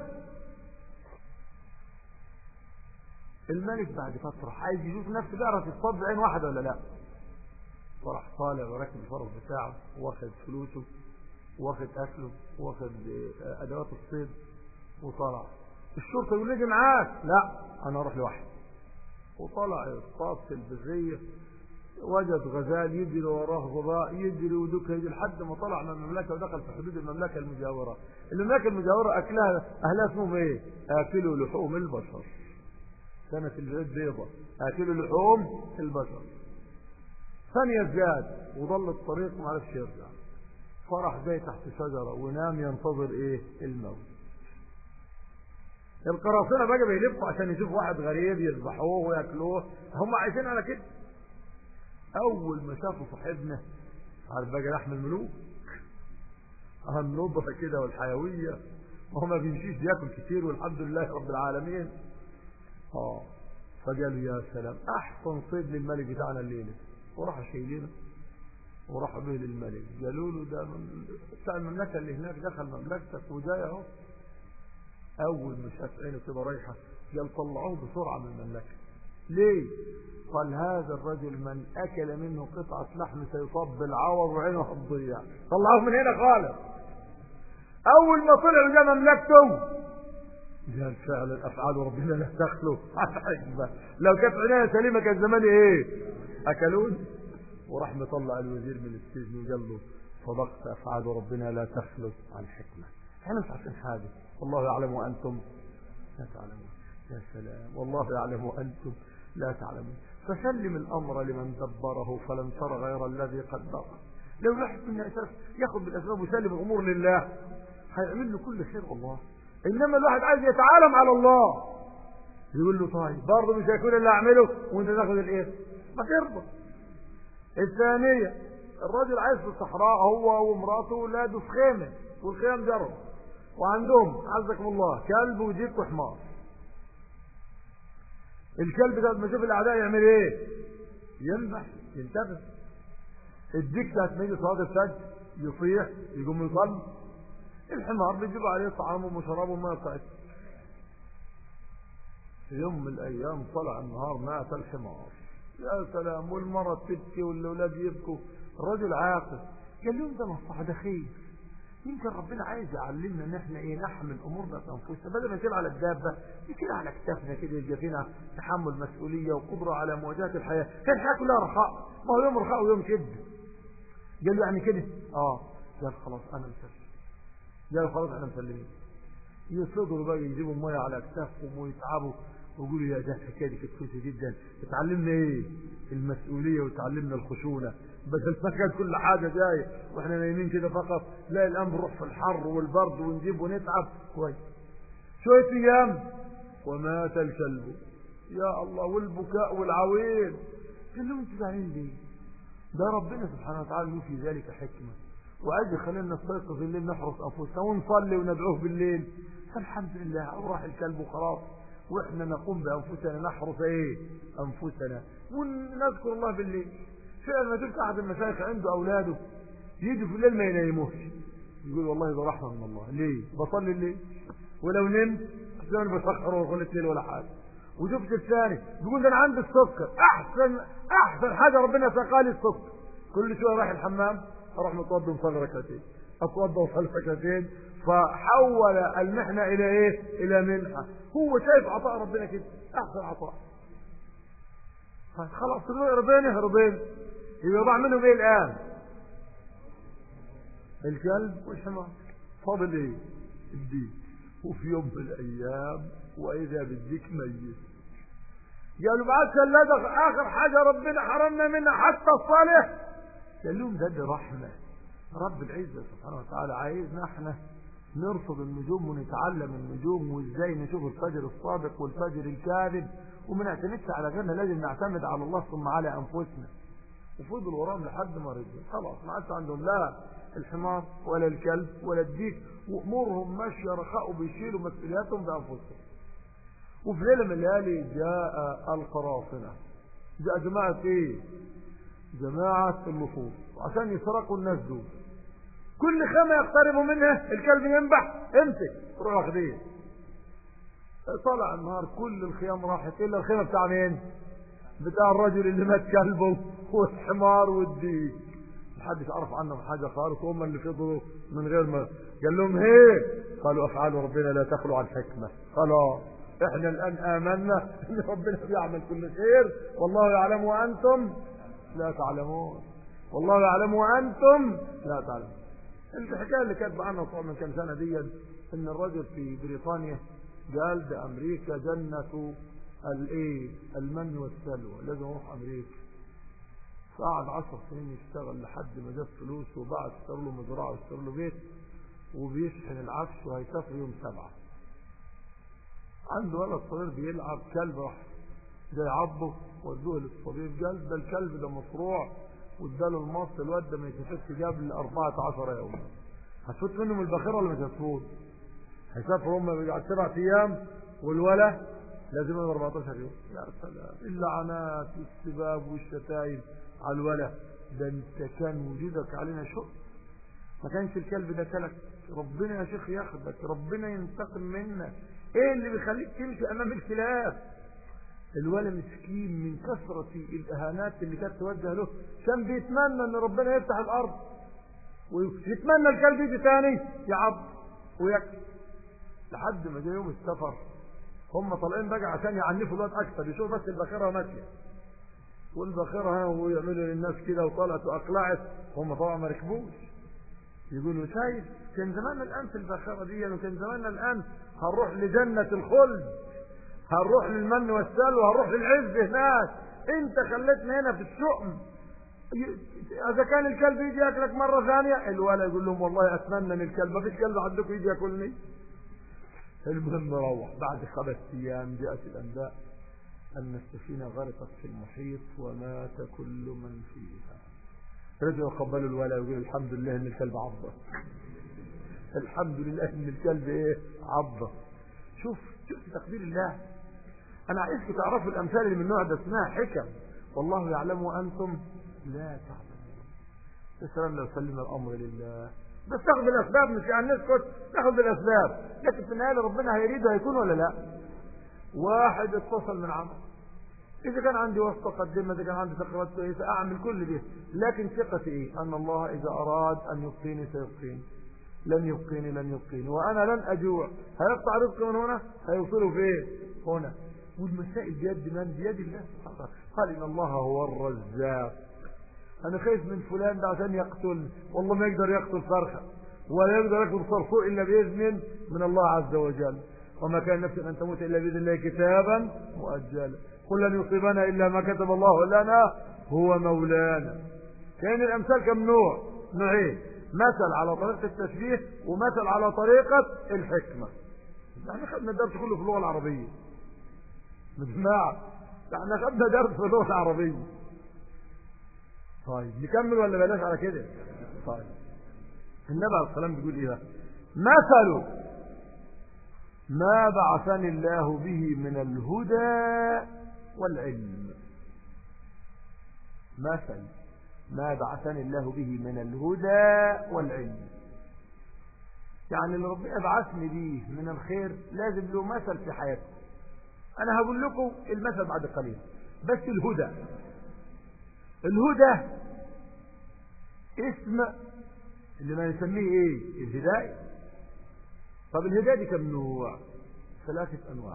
الملك بعد فترة عايز يشوف نفسه بيعرف يصطاد بعين واحدة ولا لا وراح طالع وراكب الفرس بتاعه واخد فلوسه واخد اكله واخد ادوات الصيد وطلع الشرطه يقول لي معاك لا انا اروح لوحدي وطلع يصطاد في البريه وجد غزال يجري وراه ظباء يجري ودك يجري لحد ما طلع من المملكه ودخل في حدود المملكه المجاوره المملكه المجاوره اكلها اهلها اسمهم ايه اكلوا لحوم البشر كانت البلاد بيضة اكلوا لحوم البشر ثانية زاد وضل الطريق ما عرفش يرجع فرح جاي تحت شجرة ونام ينتظر ايه الموت القراصنة بقى بيلفوا عشان يشوف واحد غريب يذبحوه وياكلوه هم عايشين على كده اول ما شافوا صاحبنا عارف بقى لحم الملوك اهم نضفة كده والحيوية وهو ما بيمشيش بياكل كتير والحمد لله رب العالمين اه فقالوا يا سلام احسن صيد للملك بتاعنا الليله وراحوا شايلينه وراحوا به للملك قالوا له ده من بتاع المملكه اللي هناك دخل مملكتك وجاي اهو اول ما شاف عينه كده رايحه قال طلعوه بسرعة من المملكة ليه قال هذا الرجل من أكل منه قطعة لحم سيصاب بالعور وعينه هتضيع طلعوه من هنا خالص أول ما طلع جاء مملكته قال فعلا أفعال ربنا لا تخلو لو كانت عناية سليمة كان زماني إيه أكلون وراح مطلع الوزير من السجن وقال له صدقت أفعال ربنا لا تخلو عن حكمة احنا مش عارفين حاجة والله يعلم وأنتم لا تعلمون يا سلام والله يعلم وأنتم لا تعلمون فسلم الأمر لمن دبره فلم تر غير الذي قدره لو واحد منا ياخذ بالأسباب ويسلم الأمور لله هيعمل له كل خير الله إنما الواحد عايز يتعالم على الله يقول له طيب برضه مش هيكون اللي أعمله وأنت تاخذ الإيه ما ترضى الثانية الراجل عايز في الصحراء هو ومراته وولاده في خيمة والخيام جرب وعندهم عزكم الله كلب وجيب وحمار الكلب ده لما يشوف الاعداء يعمل ايه ينبح ينتبه الديك ده تميل صلاه الفجر يصيح يقوم يصلي الحمار بيجيب عليه طعامه وشرابه وما بتاعته في يوم من الايام طلع النهار مات الحمار يا سلام والمرة تبكي والاولاد يبكوا الرجل عاقل قال لهم ده مصلحه ده خير يمكن ربنا عايز يعلمنا ان احنا ايه نحمل امورنا في انفسنا بدل ما نسيب على الدابه كده على كتافنا كده يبقى فينا تحمل مسؤوليه وقدره على مواجهه الحياه كان الحياه كلها رخاء ما هو يوم رخاء ويوم شد قال له يعني كده اه قال خلاص انا مسلم قال خلاص احنا مسلمين يصدروا بقى يجيبوا ميه على اكتافهم ويتعبوا ويقولوا يا ده الحكايه دي كانت كويسه جدا اتعلمنا ايه المسؤوليه وتعلمنا الخشونه بدل ما كانت كل حاجه جايه واحنا نايمين كده فقط لا الان بنروح في الحر والبرد ونجيب ونتعب كويس شويه ايام ومات الكلب يا الله والبكاء والعويل قال لهم انتوا زعلانين ليه؟ ده ربنا سبحانه وتعالى له في ذلك حكمه وعايز يخلينا نستيقظ الليل نحرس انفسنا ونصلي وندعوه بالليل فالحمد لله وراح الكلب وخلاص واحنا نقوم بانفسنا نحرس ايه انفسنا ونذكر الله بالليل فعلا ما تلك احد المشايخ عنده اولاده يجي في الليل ما ينيموش يقول والله ده رحمه من الله ليه بصلي الليل ولو نمت زمان بسخر ولا الليل ولا حاجه وشفت الثاني بيقول ده انا عندي السكر احسن احسن حاجه ربنا سقالي السكر كل شويه رايح الحمام اروح متوضى وصلي ركعتين اتوضى وصلي ركعتين فحول المحنه الى ايه الى منحه هو شايف عطاء ربنا كده احسن عطاء خلاص رضينا رضينا يبقى ضاع منهم ايه الان الكلب والحمار فاضل ايه الديك وفي يوم من الايام واذا بالديك ميت قالوا بعد ثلاثة اخر حاجة ربنا حرمنا منها حتى الصالح قال لهم ده دي رحمة رب العزة سبحانه وتعالى عايزنا احنا نرصد النجوم ونتعلم النجوم وازاي نشوف الفجر الصادق والفجر الكاذب وما نعتمدش على غيرنا لازم نعتمد على الله ثم على انفسنا وفضل وراهم لحد ما رجعوا خلاص ما عادش عندهم لا الحمار ولا الكلب ولا الديك وامورهم ماشيه رخاء وبيشيلوا مسؤولياتهم بانفسهم وفي ليله من الليالي جاء القراصنه جاء جماعه ايه جماعه اللصوص عشان يسرقوا الناس دول كل خيمه يقتربوا منها الكلب ينبح امسك روح واخديه طلع النهار كل الخيام راحت الا الخيمه بتاع مين بتاع الرجل اللي مات كلبه والحمار والديك محدش عرف عنهم حاجه خالص هم اللي فضلوا من غير ما قال لهم هي قالوا افعال ربنا لا تخلو عن حكمه خلاص احنا الان امنا ان ربنا بيعمل كل خير والله يعلم وانتم لا تعلمون والله يعلم وانتم لا تعلمون الحكايه اللي كانت معانا طبعا من كام سنه دي ان الرجل في بريطانيا قال بامريكا جنه الايه المن والسلوى لازم اروح امريكا فقعد عشر سنين يشتغل لحد ما جاب فلوس وبعد اشتروا له مزرعه واشتروا له بيت وبيشحن العفش وهيسافر يوم سبعه عنده ولد صغير بيلعب كلب راح جاي عضه ودوه للطبيب قال ده الكلب ده مصروع واداله المص الواد ده ما يتفتش جاب ل 14 يوم هتفوت منهم الباخره ولا مش هتفوت؟ هيسافروا هم بعد سبع ايام والولا لازم 14 يوم يا سلام اللعنات والسباب والشتايم على الولا ده انت كان وجودك علينا شؤم ما كانش الكلب ده كلك ربنا يا شيخ ياخدك ربنا ينتقم منك ايه اللي بيخليك تمشي امام الكلاب الولد مسكين من كثرة الاهانات اللي كانت توجه له كان بيتمنى ان ربنا يفتح الارض ويتمنى الكلب يجي تاني يعض ويكفي لحد ما جه يوم السفر هم طالعين بقى عشان يعنفوا الواد اكثر يشوفوا بس الباخره ماشيه والباخره ها ويعملوا للناس كده وطلعت واقلعت هم طبعا ما ركبوش يقولوا شايف كان زماننا الان في الباخره دي وكان زماننا الان هنروح لجنه الخلد هنروح للمن والسلوى هنروح للعز هناك انت خليتنا هنا في الشؤم اذا كان الكلب يجي ياكلك مره ثانيه الولد يقول لهم والله اتمنى ان الكلب ما فيش كلب عندكم يجي ياكلني المهم روح بعد خمس ايام جاءت الانباء ان السفينه غرقت في المحيط ومات كل من فيها رجعوا قبلوا الولد ويقولوا الحمد لله ان الكلب عضه الحمد لله ان الكلب ايه عضه شوف شوف تقدير الله انا عايزكم تعرفوا الامثال اللي من النوع ده اسمها حكم والله يعلم وانتم لا تعلمون تسلم لو سلم الامر لله بس تاخذ بالاسباب مش يعني نسكت تاخذ بالاسباب لكن في النهايه ربنا هيريد هيكون ولا لا واحد اتصل من عمل اذا كان عندي واسطه قدمها اذا كان عندي تقريبات كويسه اعمل كل ده لكن ثقتي ايه ان الله اذا اراد ان يبقيني سيبقيني لن يبقيني لن يبقيني وانا لن اجوع هيقطع رزقي من هنا هيوصله فين هنا والمسائل بيد من بيد الله سبحانه وتعالى قال ان الله هو الرزاق انا خايف من فلان ده عشان يقتل والله ما يقدر يقتل فرخه ولا يقدر يقتل صرصور الا باذن من الله عز وجل وما كان نفس ان تموت الا باذن الله كتابا مؤجلا قل لن يصيبنا الا ما كتب الله لنا هو مولانا كان الامثال كم نوع نوعين مثل على طريقه التشبيه ومثل على طريقه الحكمه احنا خدنا الدرس كله في اللغه العربيه جماعه احنا خدنا درس في اللغه العربيه طيب نكمل ولا بلاش على كده طيب النبي عليه السلام بيقول ايه مثل ما بعثني الله به من الهدى والعلم مثل ما بعثني الله به من الهدى والعلم يعني اللي ربنا بعثني به من الخير لازم له مثل في حياته انا هقول لكم المثل بعد قليل بس الهدى الهدى اسم اللي ما نسميه ايه الهداية طب الهداية دي كم نوع ثلاثة انواع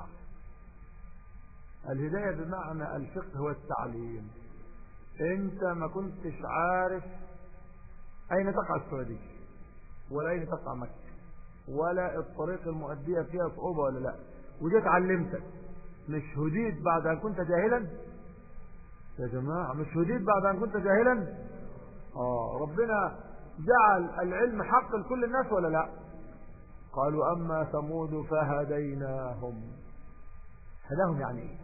الهداية بمعنى الفقه والتعليم انت ما كنتش عارف اين تقع السعودية ولا اين تقع مكة ولا الطريق المؤدية فيها صعوبة ولا لا وجيت علمتك مش هديت بعد ان كنت جاهلا يا جماعة مش هديت بعد ان كنت جاهلا اه ربنا جعل العلم حق لكل الناس ولا لا قالوا اما ثمود فهديناهم هداهم يعني ايه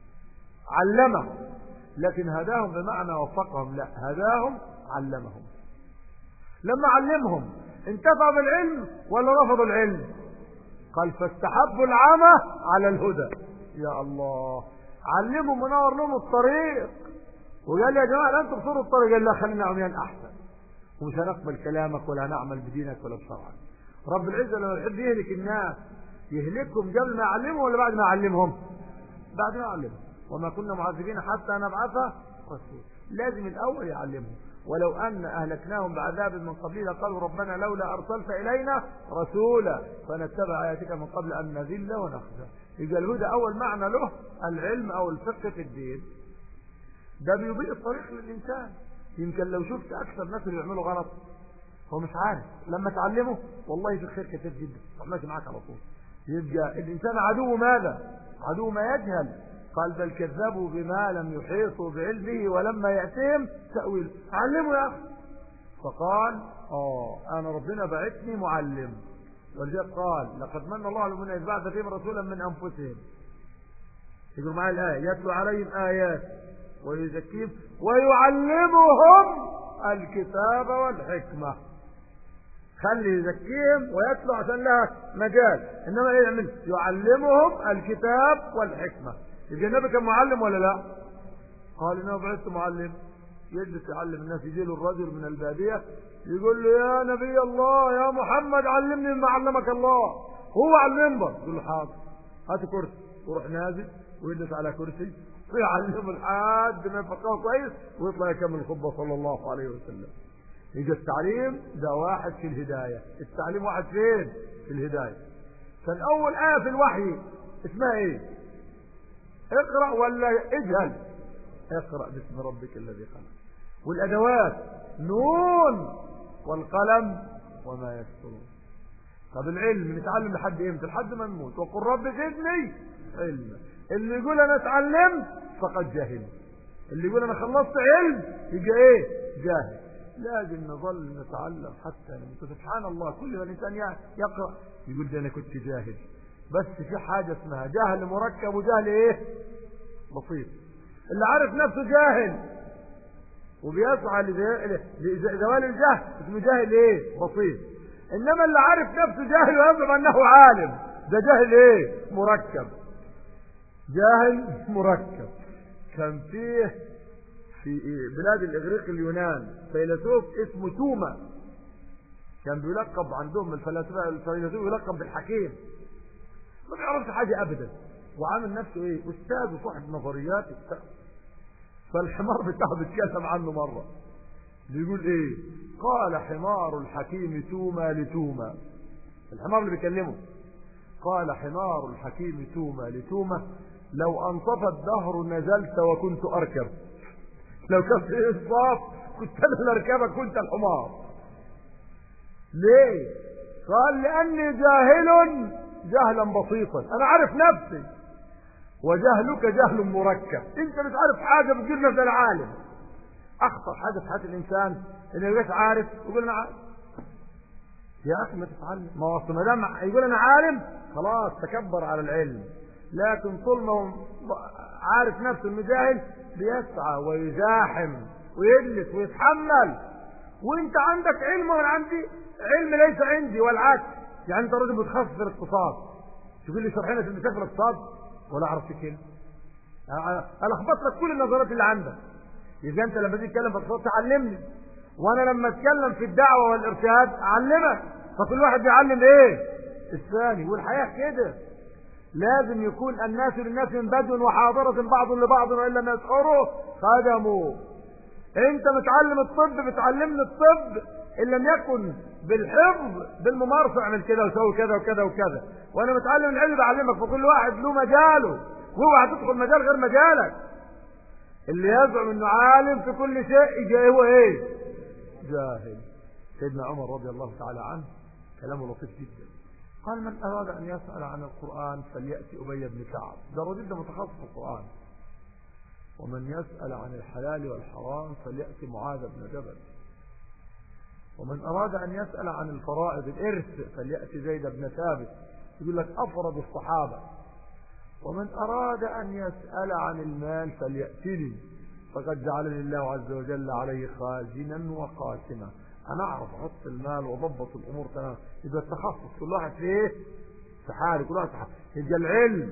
علمهم لكن هداهم بمعنى وفقهم لا هداهم علمهم لما علمهم انتفعوا بالعلم ولا رفضوا العلم قال فاستحبوا العمى على الهدى يا الله علمهم ونور لهم الطريق وقال يا جماعه لا انتم تبصروا الطريق قال لا خلينا عميان احسن ومش هنقبل كلامك ولا هنعمل بدينك ولا بشرعك رب العزه لما يحب يهلك الناس يهلكهم قبل ما يعلمهم ولا بعد ما يعلمهم بعد ما يعلمهم وما كنا معذبين حتى نبعث رسول لازم الاول يعلمهم ولو ان اهلكناهم بعذاب من قبلنا قالوا ربنا لولا ارسلت الينا رسولا فنتبع اياتك من قبل ان نذل ونخزى يبقى الهدى اول معنى له العلم او الفقه في الدين ده بيضيء الطريق للانسان يمكن لو شفت اكثر ناس اللي بيعملوا غلط هو مش عارف لما تعلمه والله في خير كتير جدا ماشي معاك على طول يبقى الانسان عدو ماذا عدو ما يجهل قال بل كذبوا بما لم يحيطوا بعلمه ولما يأتيهم تأويل علموا يا أخي فقال اه انا ربنا بعثني معلم ولذلك قال لقد من الله على المؤمنين إذ بعث فيهم رسولا من أنفسهم يقول معايا الآية يتلو عليهم آيات ويزكيهم ويعلمهم الكتاب والحكمة خلي يزكيهم ويتلو عشان لها مجال انما ايه يعمل يعلمهم الكتاب والحكمة يبقى النبي كان معلم ولا لا قال انه بعثت معلم يجلس يعلم الناس يجي له الرجل من البادية يقول له يا نبي الله يا محمد علمني مما علمك الله هو على المنبر يقول له حاضر هات كرسي وروح نازل ويجلس على كرسي ويعلمه لحد ما يفقهه كويس ويطلع يكمل الخطبه صلى الله عليه وسلم يجي التعليم ده واحد في الهدايه التعليم واحد فين في الهدايه كان اول ايه في الوحي اسمها ايه اقرا ولا اجهل اقرا باسم ربك الذي خلق والادوات نون والقلم وما يسطرون طب العلم نتعلم لحد امتى لحد ما نموت وقل رب زدني علما اللي يقول انا اتعلمت فقد جهل اللي يقول انا خلصت علم يبقى ايه جاهل لازم نظل نتعلم حتى نموت سبحان الله كل ما الانسان يقرا يقول ده انا كنت جاهل بس في حاجه اسمها جهل مركب وجهل ايه بسيط اللي عارف نفسه جاهل وبيسعى لزوال الجهل اسمه جاهل ايه بسيط انما اللي عارف نفسه جاهل ويزعم انه عالم ده جاهل ايه مركب جاهل مركب كان فيه في بلاد الاغريق اليونان فيلسوف اسمه توما كان بيلقب عندهم الفلاسفه الفيلسوف يلقب بالحكيم ما بيعرفش حاجه ابدا وعامل نفسه ايه استاذ وصاحب نظريات فالحمار بتاعه بيتكلم عنه مره بيقول ايه قال حمار الحكيم توما لتوما الحمار اللي بيكلمه قال حمار الحكيم توما لتوما لو انصف الدهر نزلت وكنت اركب لو كان في انصاف كنت انا اللي اركبك كنت الحمار ليه قال لاني جاهل جهلا بسيطا انا عارف نفسي وجهلك جهل مركب انت مش عارف حاجه بتجيب نفس العالم اخطر حاجه في حياه الانسان انه يبقاش عارف يقول انا عارف يا اخي ما تتعلم ما هو ما دام يقول انا عالم خلاص تكبر على العلم لكن طول ما عارف نفسه انه جاهل بيسعى ويزاحم ويجلس ويتحمل وانت عندك علم وانا عندي علم ليس عندي والعكس يعني انت راجل متخصص في الاقتصاد تقول لي شرحنا في المسافه الاقتصاد ولا اعرف كلمه انا اخبط لك كل النظرات اللي عندك يبقى انت لما تيجي تتكلم في الاقتصاد تعلمني وانا لما اتكلم في الدعوه والارشاد اعلمك فكل واحد بيعلم ايه الثاني والحياه كده لازم يكون الناس للناس من بدو وحاضرة بعض لبعض وإن لم يشعروا خدموا انت متعلم الطب بتعلمني الطب ان لم يكن بالحفظ بالممارسة اعمل كده وسوي كذا وكذا وكذا وانا متعلم العلم بعلمك فكل واحد له مجاله واوعى تدخل مجال غير مجالك اللي يزعم انه عالم في كل شيء يجي هو ايه جاهل سيدنا عمر رضي الله تعالى عنه كلامه لطيف جدا قال من أراد أن يسأل عن القرآن فليأتي أبي بن كعب ده رجل ده متخصص في القرآن ومن يسأل عن الحلال والحرام فليأتي معاذ بن جبل ومن أراد أن يسأل عن الفرائض الإرث فليأتي زيد بن ثابت يقول لك أفرد الصحابة ومن أراد أن يسأل عن المال فليأتني فقد جعلني الله عز وجل عليه خازنا وقاسما انا اعرف احط المال واضبط الامور تمام يبقى التخصص كل واحد في ايه في حاله كل واحد في حاله يبقى العلم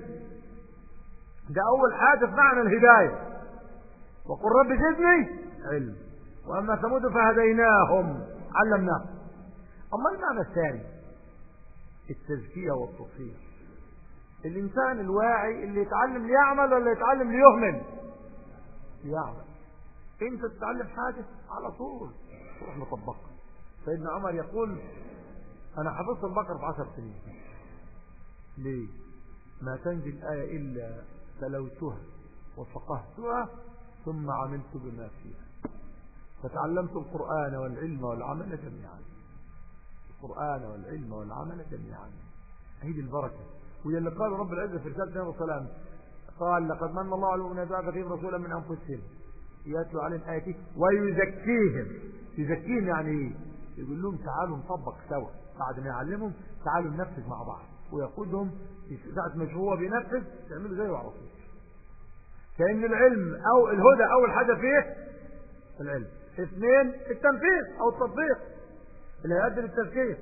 ده اول حاجه في معنى الهدايه وقل رب زدني علم واما ثمود فهديناهم علمناهم اما المعنى الثاني التزكيه والتطهير الانسان الواعي اللي يتعلم ليعمل ولا يتعلم ليهمل يعمل انت تتعلم حاجه على طول تروح مطبقها سيدنا عمر يقول انا حفظت البقره في عشر سنين ليه ما تنجي الآية إلا تلوتها وفقهتها ثم عملت بما فيها فتعلمت القرآن والعلم والعمل جميعا القرآن والعلم والعمل جميعا هذه البركة وهي اللي قال رب العزة في رسالة النبي صلى الله عليه وسلم قال لقد من الله على المؤمنين بعث فيهم رسولا من أنفسهم يتلو عليهم آياته ويزكيهم يزكيهم يعني ايه يقول لهم تعالوا نطبق سوا بعد ما يعلمهم تعالوا ننفذ مع بعض ويقودهم ساعة مش هو بينفذ تعملوا زيه على طول كأن العلم أو الهدى أول حاجة فيه العلم اثنين التنفيذ أو التطبيق اللي هيؤدي للتفكير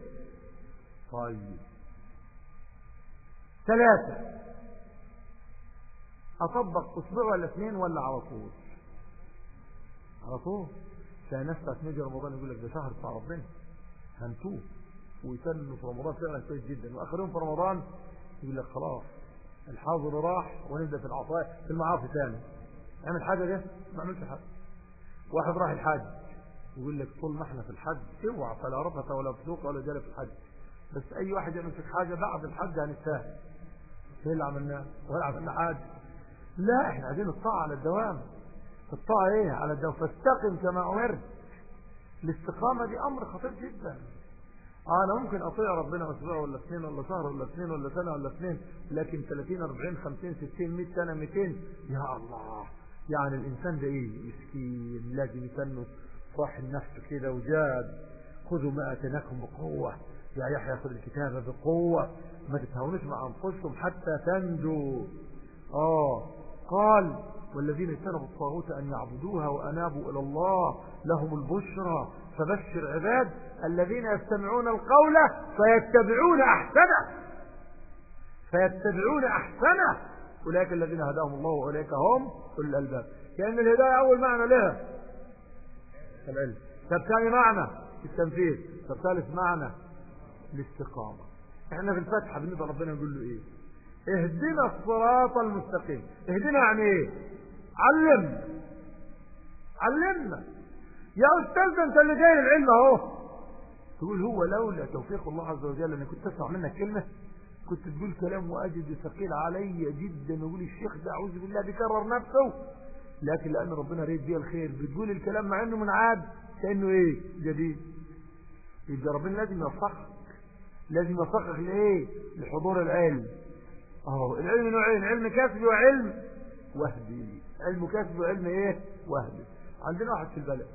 طيب ثلاثة أطبق أسبوع ولا اثنين ولا على طول على طول تلاقي ناس بتاعت نيجي رمضان يقول لك ده شهر بتاع ربنا هنتوب ويسلم في رمضان فعلا كويس جدا واخر يوم في رمضان يقول لك خلاص الحاضر راح ونبدأ في العصاية في المعاصي ثاني اعمل حاجة ده ما عملش حاجة واحد راح الحج يقول لك طول ما احنا في الحج اوعى فلا رفث ولا فسوق ولا جرى في الحج بس اي واحد يعمل فيك حاجة بعد الحج هنستاهل ايه اللي عملناه ولا عملنا حاجة لا احنا عايزين الطاعة على الدوام الطاعة ايه على الدوام فاستقم كما امرت الاستقامة دي امر خطير جدا انا ممكن اطيع ربنا اسبوع ولا اثنين ولا شهر ولا اثنين ولا سنة ولا اثنين لكن 30 40 50 60 100 سنة 200 يا الله يعني الانسان ده ايه مسكين لازم يسنه صاح النفس كده وجاد خذوا ما اتناكم بقوة يا يحيى خذ الكتابة بقوة ما تتهاونوش مع انفسكم حتى تنجوا اه قال والذين اجتنبوا الطاغوت أن يعبدوها وأنابوا إلى الله لهم البشرى فبشر عباد الذين يستمعون القول فيتبعون أحسنه فيتبعون أحسنه أولئك الذين هداهم الله وأولئك هم كل الألباب كأن الهداية أول معنى لها العلم طب ثاني معنى التنفيذ طب ثالث معنى الاستقامة احنا في الفتحة بالنسبة ربنا يقول له ايه اهدنا الصراط المستقيم اهدنا يعني ايه علم علمنا يا استاذ انت اللي جاي العلم اهو تقول هو لولا توفيق الله عز وجل انا كنت اسمع منك كلمه كنت تقول كلام واجد ثقيل علي جدا ويقول الشيخ ده اعوذ بالله بيكرر نفسه لكن لان ربنا ريد بيه الخير بتقول الكلام مع انه من عاد كانه ايه جديد يبقى ربنا لازم يوفقك لازم يوفقك لايه لحضور العلم اهو العلم نوعين علم كسبي وعلم وهبي علم كسبي وعلم ايه وهبي عندنا واحد في البلد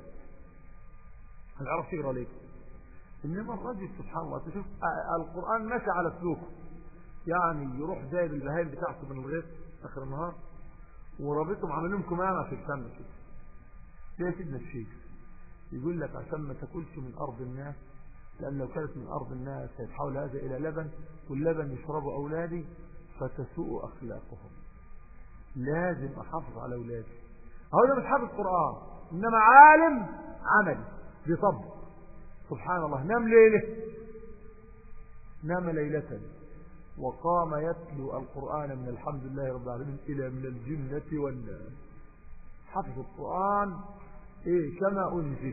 ما يعرفش يقرا ليه انما الرجل سبحان الله تشوف القران ماشي على سلوكه يعني يروح جايب البهايم بتاعته من الغيط اخر النهار ورابطهم عامل لهم كمامه في الفم كده ده سيدنا الشيخ يقول لك عشان ما تاكلش من ارض الناس لان لو كانت من ارض الناس هيتحول هذا الى لبن واللبن يشربه اولادي فتسوء اخلاقهم لازم احافظ على اولادي هو ده مش حافظ قران انما عالم عملي بيطبق سبحان الله نام ليله نام ليله وقام يتلو القرآن من الحمد لله رب العالمين إلى من الجنة والناس حفظ القرآن إيه كما أنزل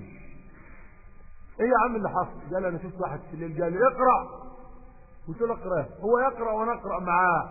إيه يا عم اللي حفظ قال أنا شفت واحد في الليل قال لي اقرأ قلت له اقرأ هو يقرأ وأنا أقرأ معاه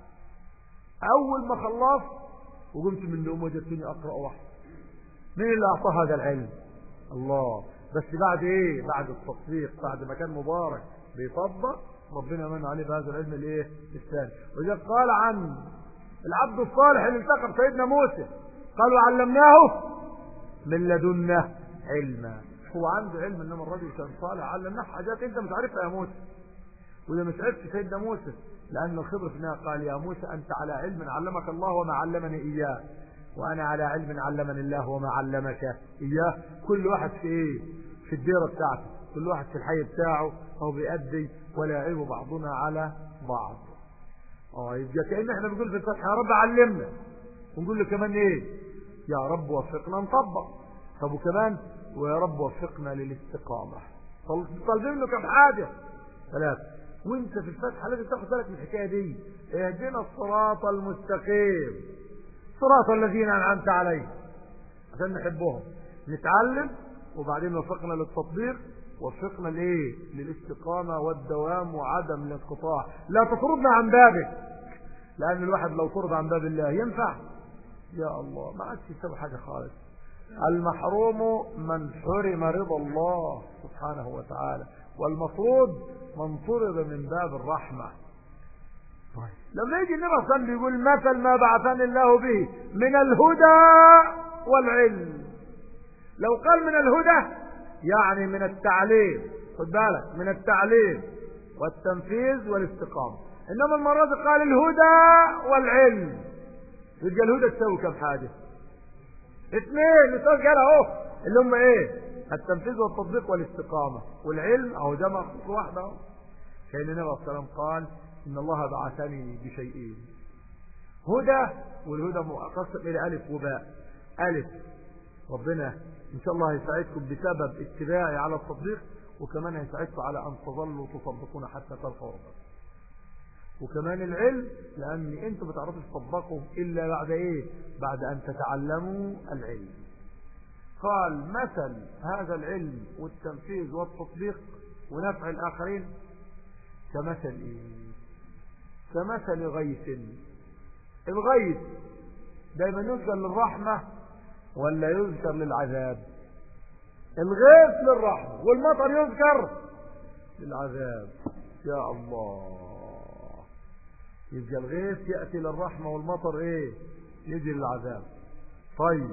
أول ما خلصت وقمت من النوم وجدتني أقرأ واحد مين اللي أعطاه هذا العلم الله بس بعد إيه بعد التطبيق بعد ما كان مبارك بيطبق ربنا من عليه بهذا العلم الايه الثاني وإذا قال عن العبد الصالح اللي التقى بسيدنا موسى قالوا علمناه من لدنا علما هو عنده علم انما الرجل كان صالح علمناه حاجات انت مش عارفها يا موسى وده مش عرفت سيدنا موسى لان الخضر في النهايه قال يا موسى انت على علم علمك الله وما علمني اياه وانا على علم علمني الله وما علمك اياه كل واحد في ايه في الديره بتاعته كل واحد في الحي بتاعه او بيأدي ولا يعيب بعضنا على بعض اه يبقى كأن احنا بنقول في الفتح يا رب علمنا ونقول له كمان ايه يا رب وفقنا نطبق طب وكمان ويا رب وفقنا للاستقامة طالبين له كم حاجة ثلاثة وانت في الفتحة لازم تاخد بالك من الحكاية دي اهدنا الصراط المستقيم صراط الذين انعمت عليهم عشان نحبهم نتعلم وبعدين وفقنا للتطبيق وفقنا لايه للاستقامة والدوام وعدم الانقطاع لا تطردنا عن بابك لان الواحد لو طرد عن باب الله ينفع يا الله ما عادش يسوي حاجة خالص المحروم من حرم رضا الله سبحانه وتعالى والمطرود من طرد من باب الرحمة طيب. لما يجي النبي صلى الله عليه وسلم بيقول مثل ما بعثني الله به من الهدى والعلم لو قال من الهدى يعني من التعليم خد بالك من التعليم والتنفيذ والاستقامة انما المرة دي قال الهدى والعلم يبقى الهدى تسوي كم حاجة اثنين مثال قال اهو اللي هم ايه التنفيذ والتطبيق والاستقامة والعلم اهو جمع خطوة واحدة اهو كان النبي صلى الله عليه وسلم قال ان الله بعثني بشيئين هدى والهدى مقسم الى الف وباء الف ربنا ان شاء الله هيساعدكم بسبب اتباعي على التطبيق وكمان هيساعدكم على ان تظلوا تصدقون حتى تلقوا ربكم وكمان العلم لأن انتوا بتعرفوا تطبقوا إلا بعد إيه بعد أن تتعلموا العلم قال مثل هذا العلم والتنفيذ والتطبيق ونفع الآخرين كمثل إيه كمثل غيث الغيث دايما يذكر للرحمة ولا يذكر للعذاب الغيث للرحمة والمطر يذكر للعذاب يا الله يبقى الغيث يأتي للرحمة والمطر ايه يجي للعذاب طيب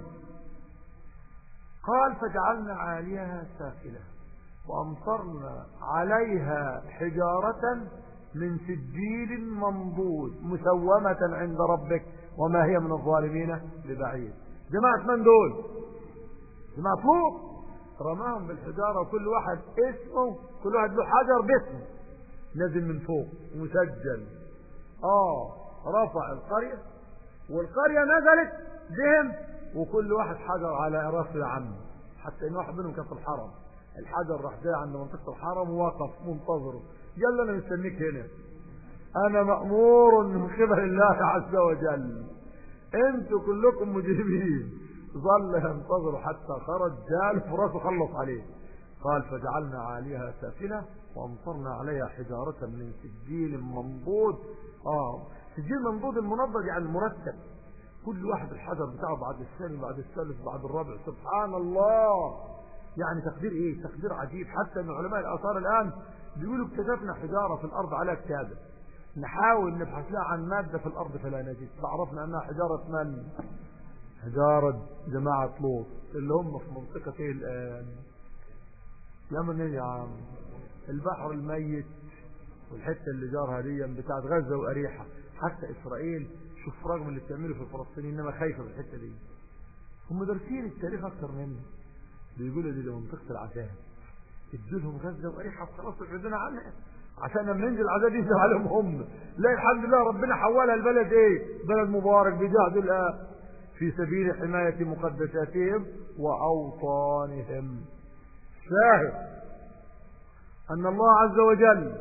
قال فجعلنا عاليها سافلة وأمطرنا عليها حجارة من سجيل منضود مسومة عند ربك وما هي من الظالمين ببعيد جماعة من دول جماعة لوط رماهم بالحجارة وكل واحد اسمه كل واحد له حجر باسمه نزل من فوق مسجل اه رفع القرية والقرية نزلت بهم وكل واحد حجر على راس العم حتى ان واحد منهم كان في الحرم الحجر راح جاي عند منطقة الحرم ووقف منتظره قال له انا مستنيك هنا انا مأمور من قبل الله عز وجل انتوا كلكم مجرمين ظل ينتظر حتى خرج جال في راسه خلص عليه قال فجعلنا عاليها سافلة وامطرنا عليها حجارة من سجيل منضود اه سجيل منضود المنضد يعني مرتب كل واحد الحجر بتاعه بعد الثاني بعد الثالث بعد الرابع سبحان الله يعني تقدير ايه تقدير عجيب حتى ان علماء الاثار الان بيقولوا اكتشفنا حجارة في الارض على كتابة نحاول نبحث لها عن مادة في الارض فلا نجد فعرفنا انها حجارة من حجارة جماعة لوط اللي هم في منطقة ايه الان يمن ايه يا عم البحر الميت والحتة اللي جارها دي بتاعت غزة واريحة حتى اسرائيل شوف رغم اللي بتعمله في فلسطين انما خايفة بالحتة دي هم دارسين التاريخ اكتر منه بيقولوا دي منطقة العذاب ادوا لهم غزة واريحة وخلاص ابعدونا عنها عشان لما ينزل العذاب ينزل عليهم هم لا الحمد لله ربنا حولها البلد ايه بلد مبارك بيجاهدوا الآن في سبيل حماية مقدساتهم وأوطانهم شاهد أن الله عز وجل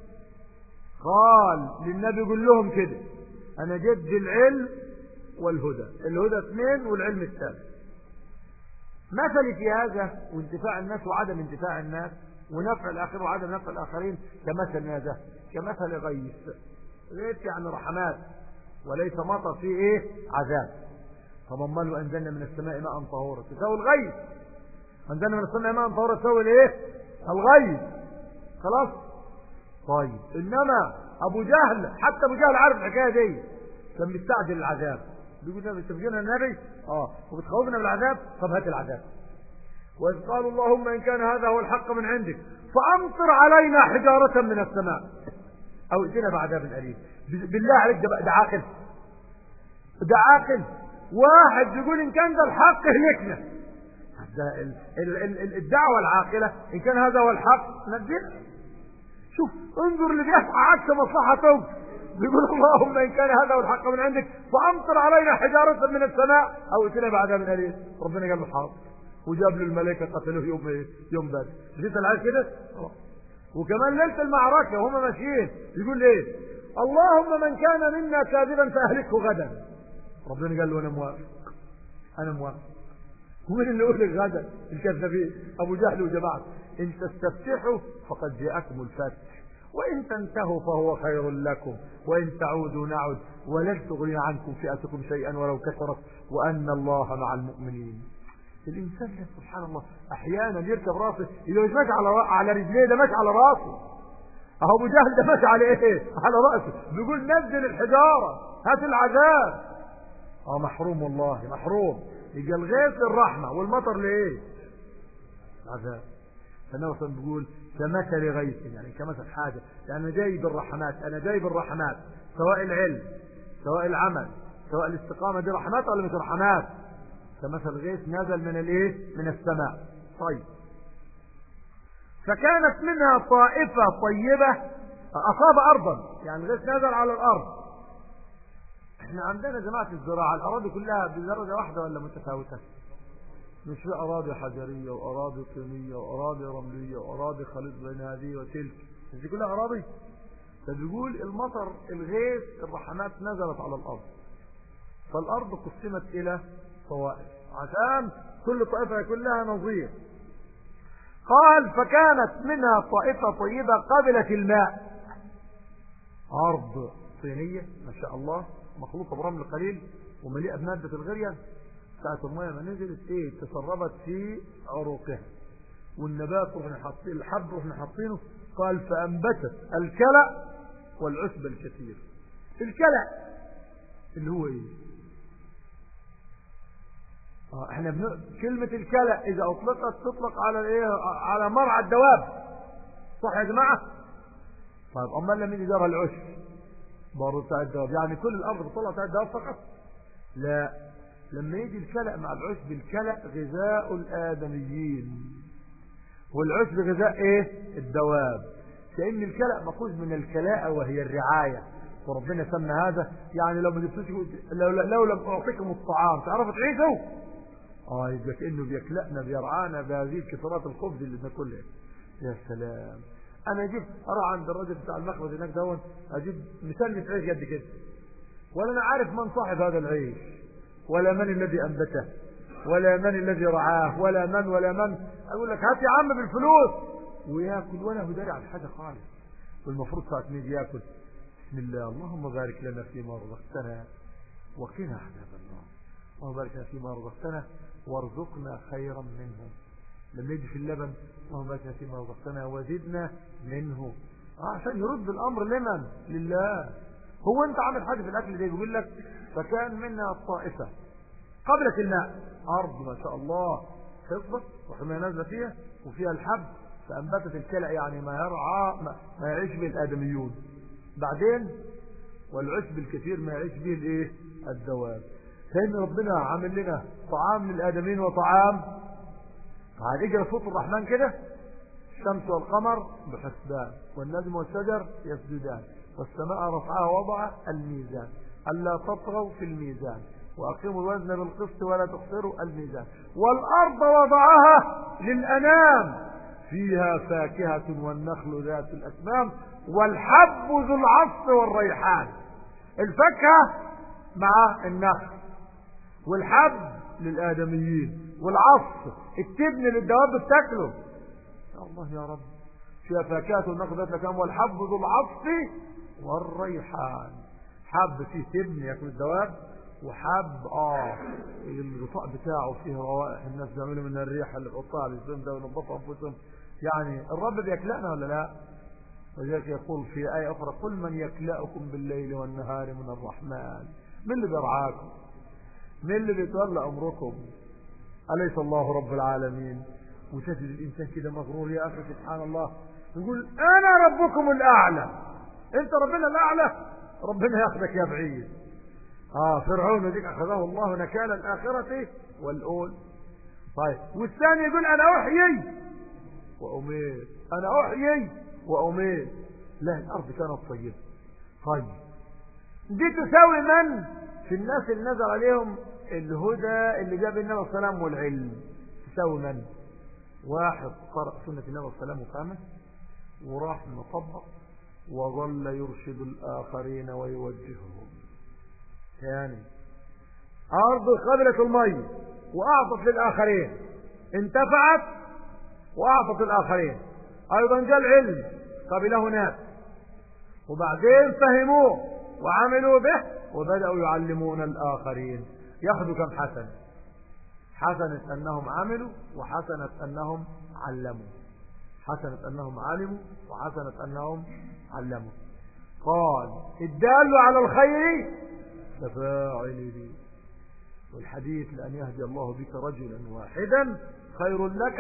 قال للنبي قل لهم كده أنا جد العلم والهدى الهدى اثنين والعلم الثالث مثلي في هذا وانتفاع الناس وعدم انتفاع الناس ونفع الآخر وعدم نفع الآخرين كمثل هذا كمثل غيث غيث يعني رحمات وليس مطر فيه ايه عذاب فضمن له أنزلنا من السماء ماء طهورا تساوي الغيث أنزلنا من السماء ماء طهورا تساوي الايه الغيث خلاص طيب إنما أبو جهل حتى أبو جهل عارف الحكاية دي كان بيستعجل العذاب بيقول لنا بتفجرنا النبي اه وبتخوفنا بالعذاب طب هات العذاب وإذ قالوا اللهم إن كان هذا هو الحق من عندك فأمطر علينا حجارة من السماء أو ائتنا بعذاب أليم بالله عليك ده, ده عاقل ده عاقل واحد يقول إن كان ده الحق هلكنا ده ال ال ال الدعوة العاقلة إن كان هذا هو الحق نجد شوف انظر اللي بيسعى عكس مصلحته بيقول اللهم إن كان هذا هو الحق من عندك فأمطر علينا حجارة من السماء أو ائتنا بعذاب أليم ربنا قال له حاضر وجاب له الملائكة قتلوه يوم ايه يوم بدر مش انت العيال كده وكمان ليلة المعركة وهم ماشيين يقول ايه اللهم من كان منا كاذبا فاهلكه غدا ربنا قال له انا موافق انا موافق ومن اللي يقول لك غدا الكذابين ابو جهل وجماعته ان تستفتحوا فقد جاءكم الفتح وإن تنتهوا فهو خير لكم وإن تعودوا نعد ولن تغني عنكم فئتكم شيئا ولو كثرت وأن الله مع المؤمنين الإنسان ده سبحان الله أحيانا يركب راسه إذا مش ماشي على على رجليه ده ماشي على راسه أهو أبو جهل ده ماشي على إيه؟ على راسه بيقول نزل الحجارة هات العذاب أه محروم والله محروم يجي الغيث الرحمة والمطر لإيه؟ عذاب فالنبي صلى بيقول كمثل غيث يعني كمثل حاجة يعني أنا جايب الرحمات أنا جايب الرحمات سواء العلم سواء العمل سواء الاستقامة دي رحمات ولا مش رحمات كمثل غيث نزل من الايه من السماء طيب فكانت منها طائفة طيبة أصاب أرضا يعني الغيث نزل على الأرض احنا عندنا جماعة الزراعة الأراضي كلها بدرجة واحدة ولا متفاوتة مش في أراضي حجرية وأراضي طينية وأراضي رملية وأراضي خليط بين هذه وتلك مش دي كلها أراضي فبيقول المطر الغيث الرحمات نزلت على الأرض فالأرض قسمت إلى طوائف عشان كل طائفة يكون لها نظير قال فكانت منها طائفة طيبة قبلت الماء أرض طينية ما شاء الله مخلوطة برمل قليل ومليئة بمادة الغريان ساعة المية ما نزلت ايه تسربت في عروقها والنبات رحنا حاطين الحب رحنا حاطينه قال فأنبتت الكلى والعشب الكثير الكلى اللي هو ايه اه احنا بن... كلمة الكلى اذا اطلقت تطلق على ايه على مرعى الدواب صح يا جماعة طيب اما لما يجي جرى العشب برضه بتاع الدواب يعني كل الارض بتطلع بتاع الدواب فقط لا لما يجي الكلى مع العشب الكلى غذاء الادميين والعشب غذاء ايه الدواب كأن الكلى مأخوذ من الكلاء وهي الرعاية وربنا سمى هذا يعني لو ما جبتوش لو, لو لم اعطيكم الطعام تعرفوا تعيشوا اه يبقى كانه بيكلأنا بيرعانا بهذه الكثرات الخبز اللي بناكلها يا سلام انا اجيب اروح عند الراجل بتاع المخبز هناك دون اجيب مسلف عيش قد كده ولا انا عارف من صاحب هذا العيش ولا من الذي انبته ولا من الذي رعاه ولا من ولا من اقول لك هات يا عم بالفلوس وياكل ولا هو داري على حاجه خالص والمفروض ساعه ما يجي ياكل بسم الله اللهم بارك لنا فيما رزقتنا وقنا عذاب النار اللهم بارك لنا فيما رزقتنا وارزقنا خيرا منه لما يجي في اللبن اللهم بارك لنا فيما رزقتنا وزدنا منه آه عشان يرد الامر لمن لله هو انت عامل حاجه في الاكل ده يقول لك فكان منها الطائفه قبلة الماء ارض ما شاء الله خصبة وحما نازله فيها وفيها الحب فانبتت الكلى يعني ما يرعى ما, ما يعيش به الادميون بعدين والعشب الكثير ما يعيش به الايه الدواب كان ربنا عامل لنا طعام للادمين وطعام تعال اجرى صوت الرحمن كده الشمس والقمر بحسبان والنجم والشجر يسجدان والسماء رفعها وضع الميزان ألا تطغوا في الميزان وأقيموا الوزن بالقسط ولا تخسروا الميزان والأرض وضعها للأنام فيها فاكهة والنخل ذات الأكمام والحب ذو العصف والريحان الفاكهة مع النخل والحب للآدميين والعصف التبن للدواب بتاكله يا الله يا رب فيها فاكهة والنخل ذات الأكمام والحب ذو العصف والريحان حب فيه تبن ياكل الدواب وحب اه الغطاء بتاعه فيه روائح الناس بيعملوا منها الريحه اللي بيحطها على الجسم ده وينظفوا انفسهم يعني الرب بيكلأنا ولا لا ولذلك يقول في آية أخرى قل من يكلأكم بالليل والنهار من الرحمن من اللي بيرعاكم من اللي بيتولى أمركم أليس الله رب العالمين وتجد الإنسان كده مغرور يا أخي سبحان الله يقول أنا ربكم الأعلى أنت ربنا الأعلى ربنا ياخذك يا بعيد اه فرعون ذيك اخذه الله نكال الاخره والاول طيب والثاني يقول انا احيي واميت انا احيي واميت لا الارض كانت طيبه طيب دي تساوي من في الناس اللي نزل عليهم الهدى اللي جاب النبي صلى الله عليه وسلم والعلم تساوي من واحد قرأ سنة النبي صلى الله عليه وسلم وفهمه وراح مطبق وظل يرشد الآخرين ويوجههم ثاني أرض قبلة المي وأعطت للآخرين انتفعت وأعطت الآخرين أيضا جاء العلم قبله ناس وبعدين فهموه وعملوا به وبدأوا يعلمون الآخرين ياخذوا كم حسنة حسنة أنهم عملوا وحسنة أنهم علموا حسنة أنهم علموا وحسنة أنهم علموا قال الدال على الخير كفاعل به والحديث لأن يهدي الله بك رجلا واحدا خير لك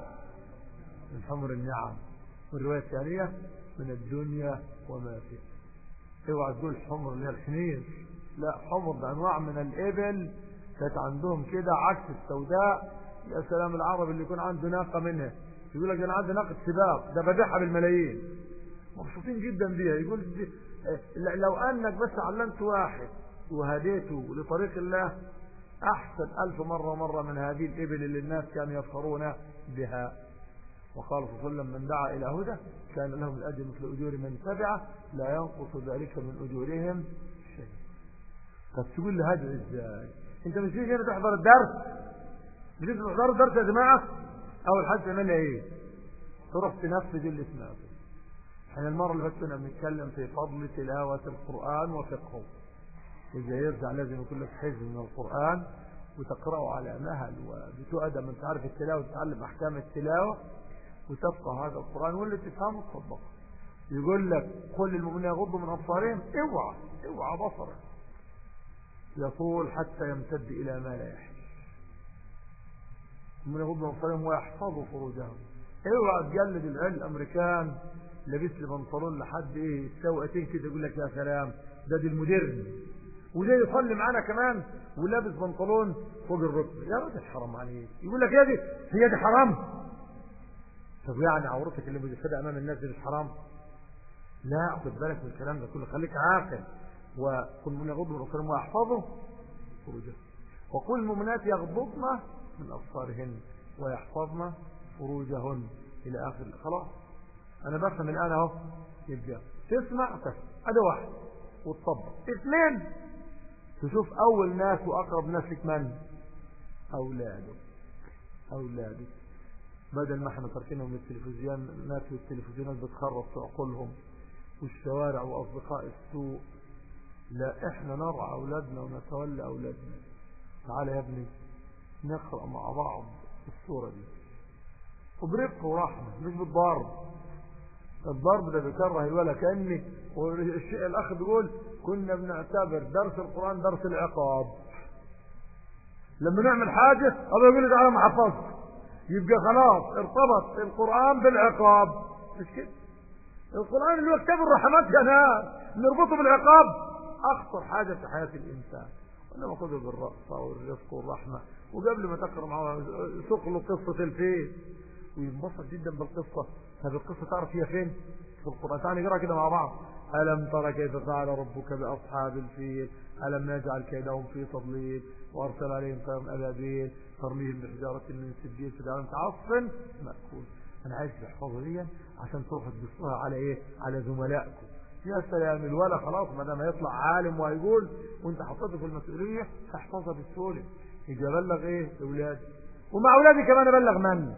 من حمر النعم والرواية الثانية من الدنيا وما فيها اوعى تقول حمر اللي هي الحمير لا حمر ده انواع من الابل كانت عندهم كده عكس السوداء يا سلام العرب اللي يكون عنده ناقه منها يقول لك انا عندي ناقه سباق ده ببيعها بالملايين مبسوطين جدا بيها يقول دي لو انك بس علمت واحد وهديته لطريق الله احسن الف مره مره من هذه الابل اللي الناس كانوا يفخرون بها وقال صلى الله عليه وسلم من دعا إلى هدى كان لهم الأجر مثل أجور من تبعه لا ينقص ذلك من أجورهم شيء طب تقول لي هذا ازاي انت مش تيجي هنا تحضر الدرس مش انت تحضر الدرس يا جماعة اول حاجة تعملها ايه تروح تنفذ اللي سمعته احنا المرة اللي فاتت كنا بنتكلم في فضل تلاوة القرآن وفقهه إذا يرجع لازم يكون لك حزب من القرآن وتقرأه على مهل وبتؤدى من تعرف التلاوة وتتعلم أحكام التلاوة وتفقه هذا القرآن واللي تفهمه تطبقه يقول لك كل المؤمنين يغضوا من أبصارهم اوعى اوعى بصرك يطول حتى يمتد إلى ما لا يحل من يغضوا من أبصارهم ويحفظوا فروجهم اوعى تجلد العيال الأمريكان لابس لي بنطلون لحد ايه سوقتين كده يقول لك يا سلام ده دي المودرن وجاي يصلي معانا كمان ولابس بنطلون فوق الركبه يا راجل حرام عليك يقول لك هي دي هي دي حرام طب يعني عورتك اللي بتفدى امام الناس دي مش حرام لا خد بالك من الكلام ده كله خليك عاقل وكل من يغض من ابصارهم ويحفظوا فروجهم وكل المؤمنات يغضضن من ابصارهن ويحفظن فروجهن الى اخر خلاص انا بفهم الان اهو يبقى تسمع تفهم ادي واحد وتطبق اثنين تشوف اول ناس واقرب ناس لك من اولاده اولاده بدل ما احنا تركينهم التلفزيون الناس والتلفزيونات بتخرب في عقولهم والشوارع واصدقاء السوء لا احنا نرعى اولادنا ونتولى اولادنا تعال يا ابني نقرا مع بعض الصوره دي وبرفق ورحمه مش بالضرب الضرب ده بيكره الولا كاني والشيء الاخ بيقول كنا بنعتبر درس القران درس العقاب لما نعمل حاجه الله يقول لي تعالى ما حفظت يبقى خلاص ارتبط القران بالعقاب مش كده القران اللي هو كتاب الرحمات يا ناس نربطه بالعقاب اخطر حاجه في حياه الانسان وانما خذه بالرأفة والرفق والرحمه وقبل ما تقرا معه سوق له قصه الفيل وينبسط جدا بالقصه طب القصة تعرف هي فين في القرآن تعالى نقرأ كده مع بعض ألم ترى كيف فعل ربك بأصحاب الفيل ألم نجعل كيدهم في تضليل وأرسل عليهم طيرا أبابيل ترميهم بحجارة من سجيل فجعلهم كعصف مأكول أنا عايز تحفظها دي عشان تروح تبصها على إيه على زملائكم يا سلام الولا خلاص ما دام هيطلع عالم وهيقول وانت حطيته في المسؤولية تحفظها بالسهولة يجي ابلغ ايه اولادي ومع اولادي كمان ابلغ من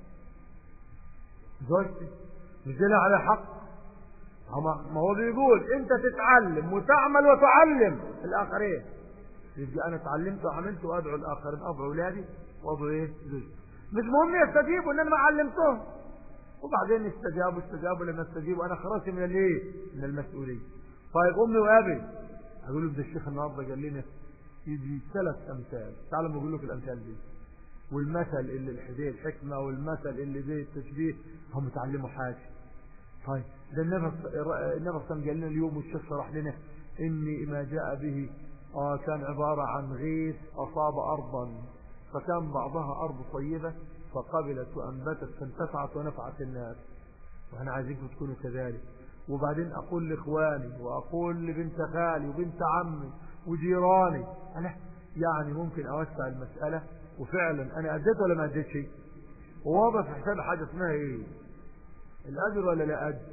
زوجتي مش دي على حق ما هو بيقول انت تتعلم وتعمل وتعلم الاخرين يبقى انا اتعلمت وعملت وادعو الاخرين ادعو اولادي وادعو ايه زوجتي مش مهم يستجيبوا ان انا ما علمتهم وبعدين استجابوا استجابوا لما استجيبوا انا خرجت من الايه من المسؤوليه طيب امي وابي اقول له ده الشيخ النهارده قال لنا يجي ثلاث امثال تعالوا بقول لك الامثال دي والمثل اللي الحديه الحكمه والمثل اللي زي التشبيه هم اتعلموا حاجه طيب ده النبي النبي صلى قال لنا اليوم والشيخ شرح لنا ان ما جاء به آه كان عباره عن غيث اصاب ارضا فكان بعضها ارض طيبه فقبلت وانبتت فانتفعت ونفعت الناس واحنا عايزينكم تكونوا كذلك وبعدين اقول لاخواني واقول لبنت خالي وبنت عمي وجيراني انا يعني ممكن اوسع المساله وفعلا انا اديت ولا ما اديتش وواضح في حساب حاجه اسمها ايه الاجر ولا لا اجر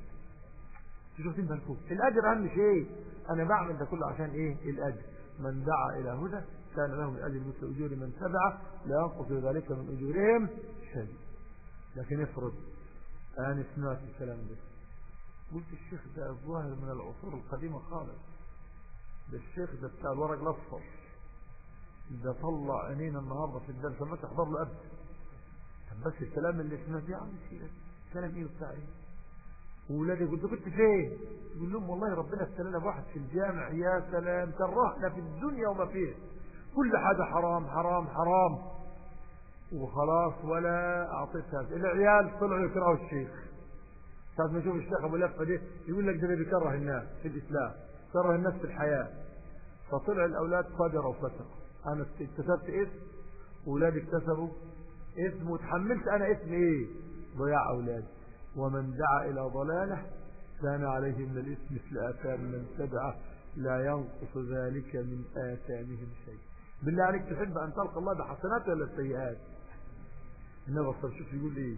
شوفين بالكم الاجر اهم شيء انا بعمل ده كله عشان ايه الاجر من دعا الى هدى كان له الاجر مثل اجور من تبعه لا ينقص ذلك من اجورهم شيء لكن افرض انا سمعت الكلام ده قلت الشيخ ده الظاهر من العصور القديمه خالص ده الشيخ ده بتاع الورق الاصفر ده طلع عينينا النهارده في الدرس ما تحضر له ابدا بس الكلام اللي سمعته يا عم كلام ايه وبتاع ايه وولادي قلت كنت فين يقول لهم والله ربنا ابتلانا بواحد في الجامع يا سلام كرهنا في الدنيا وما فيها كل حاجه حرام حرام حرام وخلاص ولا اعطيتها العيال طلعوا يكرهوا الشيخ ساعة ما يشوف الشيخ ابو لفه دي يقول لك ده بيكره الناس في الاسلام كره الناس في الحياه فطلع الاولاد فجروا وفسقوا انا اكتسبت اسم واولادي اكتسبوا اسم وتحملت انا اسم ايه ضياع اولادي ومن دعا الى ضلاله كان عليه من الاسم مثل اثام من تبعه لا ينقص ذلك من اثامهم شيء بالله عليك تحب ان تلقى الله بحسنات ولا سيئات النبي صلى الله عليه وسلم يقول ايه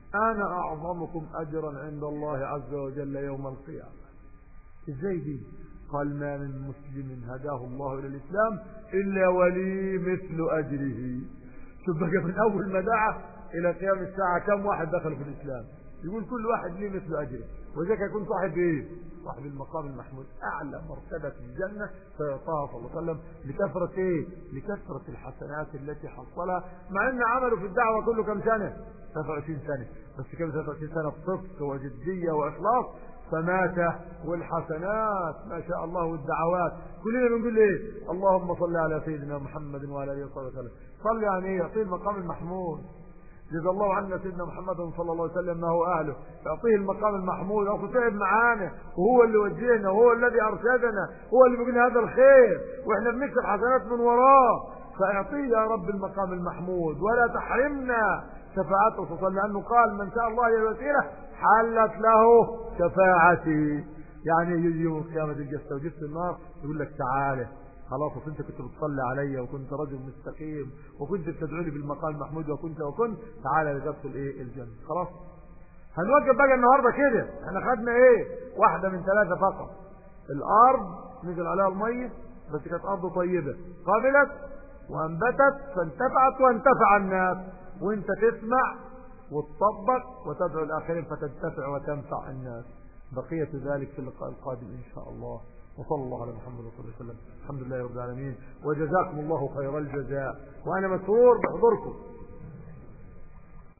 أنا أعظمكم أجرا عند الله عز وجل يوم القيامة إزاي دي قال ما من مسلم هداه الله إلى الإسلام إلا ولي مثل أجره شوف بقى من أول ما دعا إلى قيام الساعة كم واحد دخل في الإسلام يقول كل واحد ليه مثل أجره وذلك يكون صاحب إيه صاحب المقام المحمود أعلى مرتبة في الجنة فيعطاها صلى الله عليه وسلم لكثرة إيه لكثرة الحسنات التي حصلها مع أن عمله في الدعوة كله كم سنة 23 سنة بس كم 23 سنة بصدق وجدية وإخلاص فمات والحسنات ما شاء الله والدعوات كلنا بنقول ايه اللهم صل على سيدنا محمد وعلى اله وصحبه وسلم صل يعني ايه يعطيه المقام المحمود جزا الله عنا سيدنا محمد صلى الله عليه وسلم ما هو اهله يعطيه المقام المحمود او تعب معانا وهو اللي وجهنا وهو الذي ارشدنا هو اللي بيقول هذا الخير واحنا بنكسب حسنات من وراه فاعطيه يا رب المقام المحمود ولا تحرمنا شفاعته صلى الله عليه وسلم لانه قال من شاء الله الى الوسيله حلت له شفاعتي يعني يجي يوم القيامة تلقى استوجبت النار يقول لك تعالى خلاص انت كنت بتصلي عليا وكنت رجل مستقيم وكنت بتدعوني بالمقام المحمود وكنت وكنت تعالى لجبت الايه الجنة خلاص هنوقف بقى النهاردة كده احنا خدنا ايه واحدة من ثلاثة فقط الارض نزل عليها المية بس كانت ارض طيبة قابلت وانبتت فانتفعت وانتفع الناس وانت تسمع وتطبق وتدعو الآخرين فتنتفع وتنفع الناس بقية ذلك في اللقاء القادم إن شاء الله وصلى الله على محمد صلى الله عليه وسلم الحمد لله رب العالمين وجزاكم الله خير الجزاء وأنا مسرور بحضوركم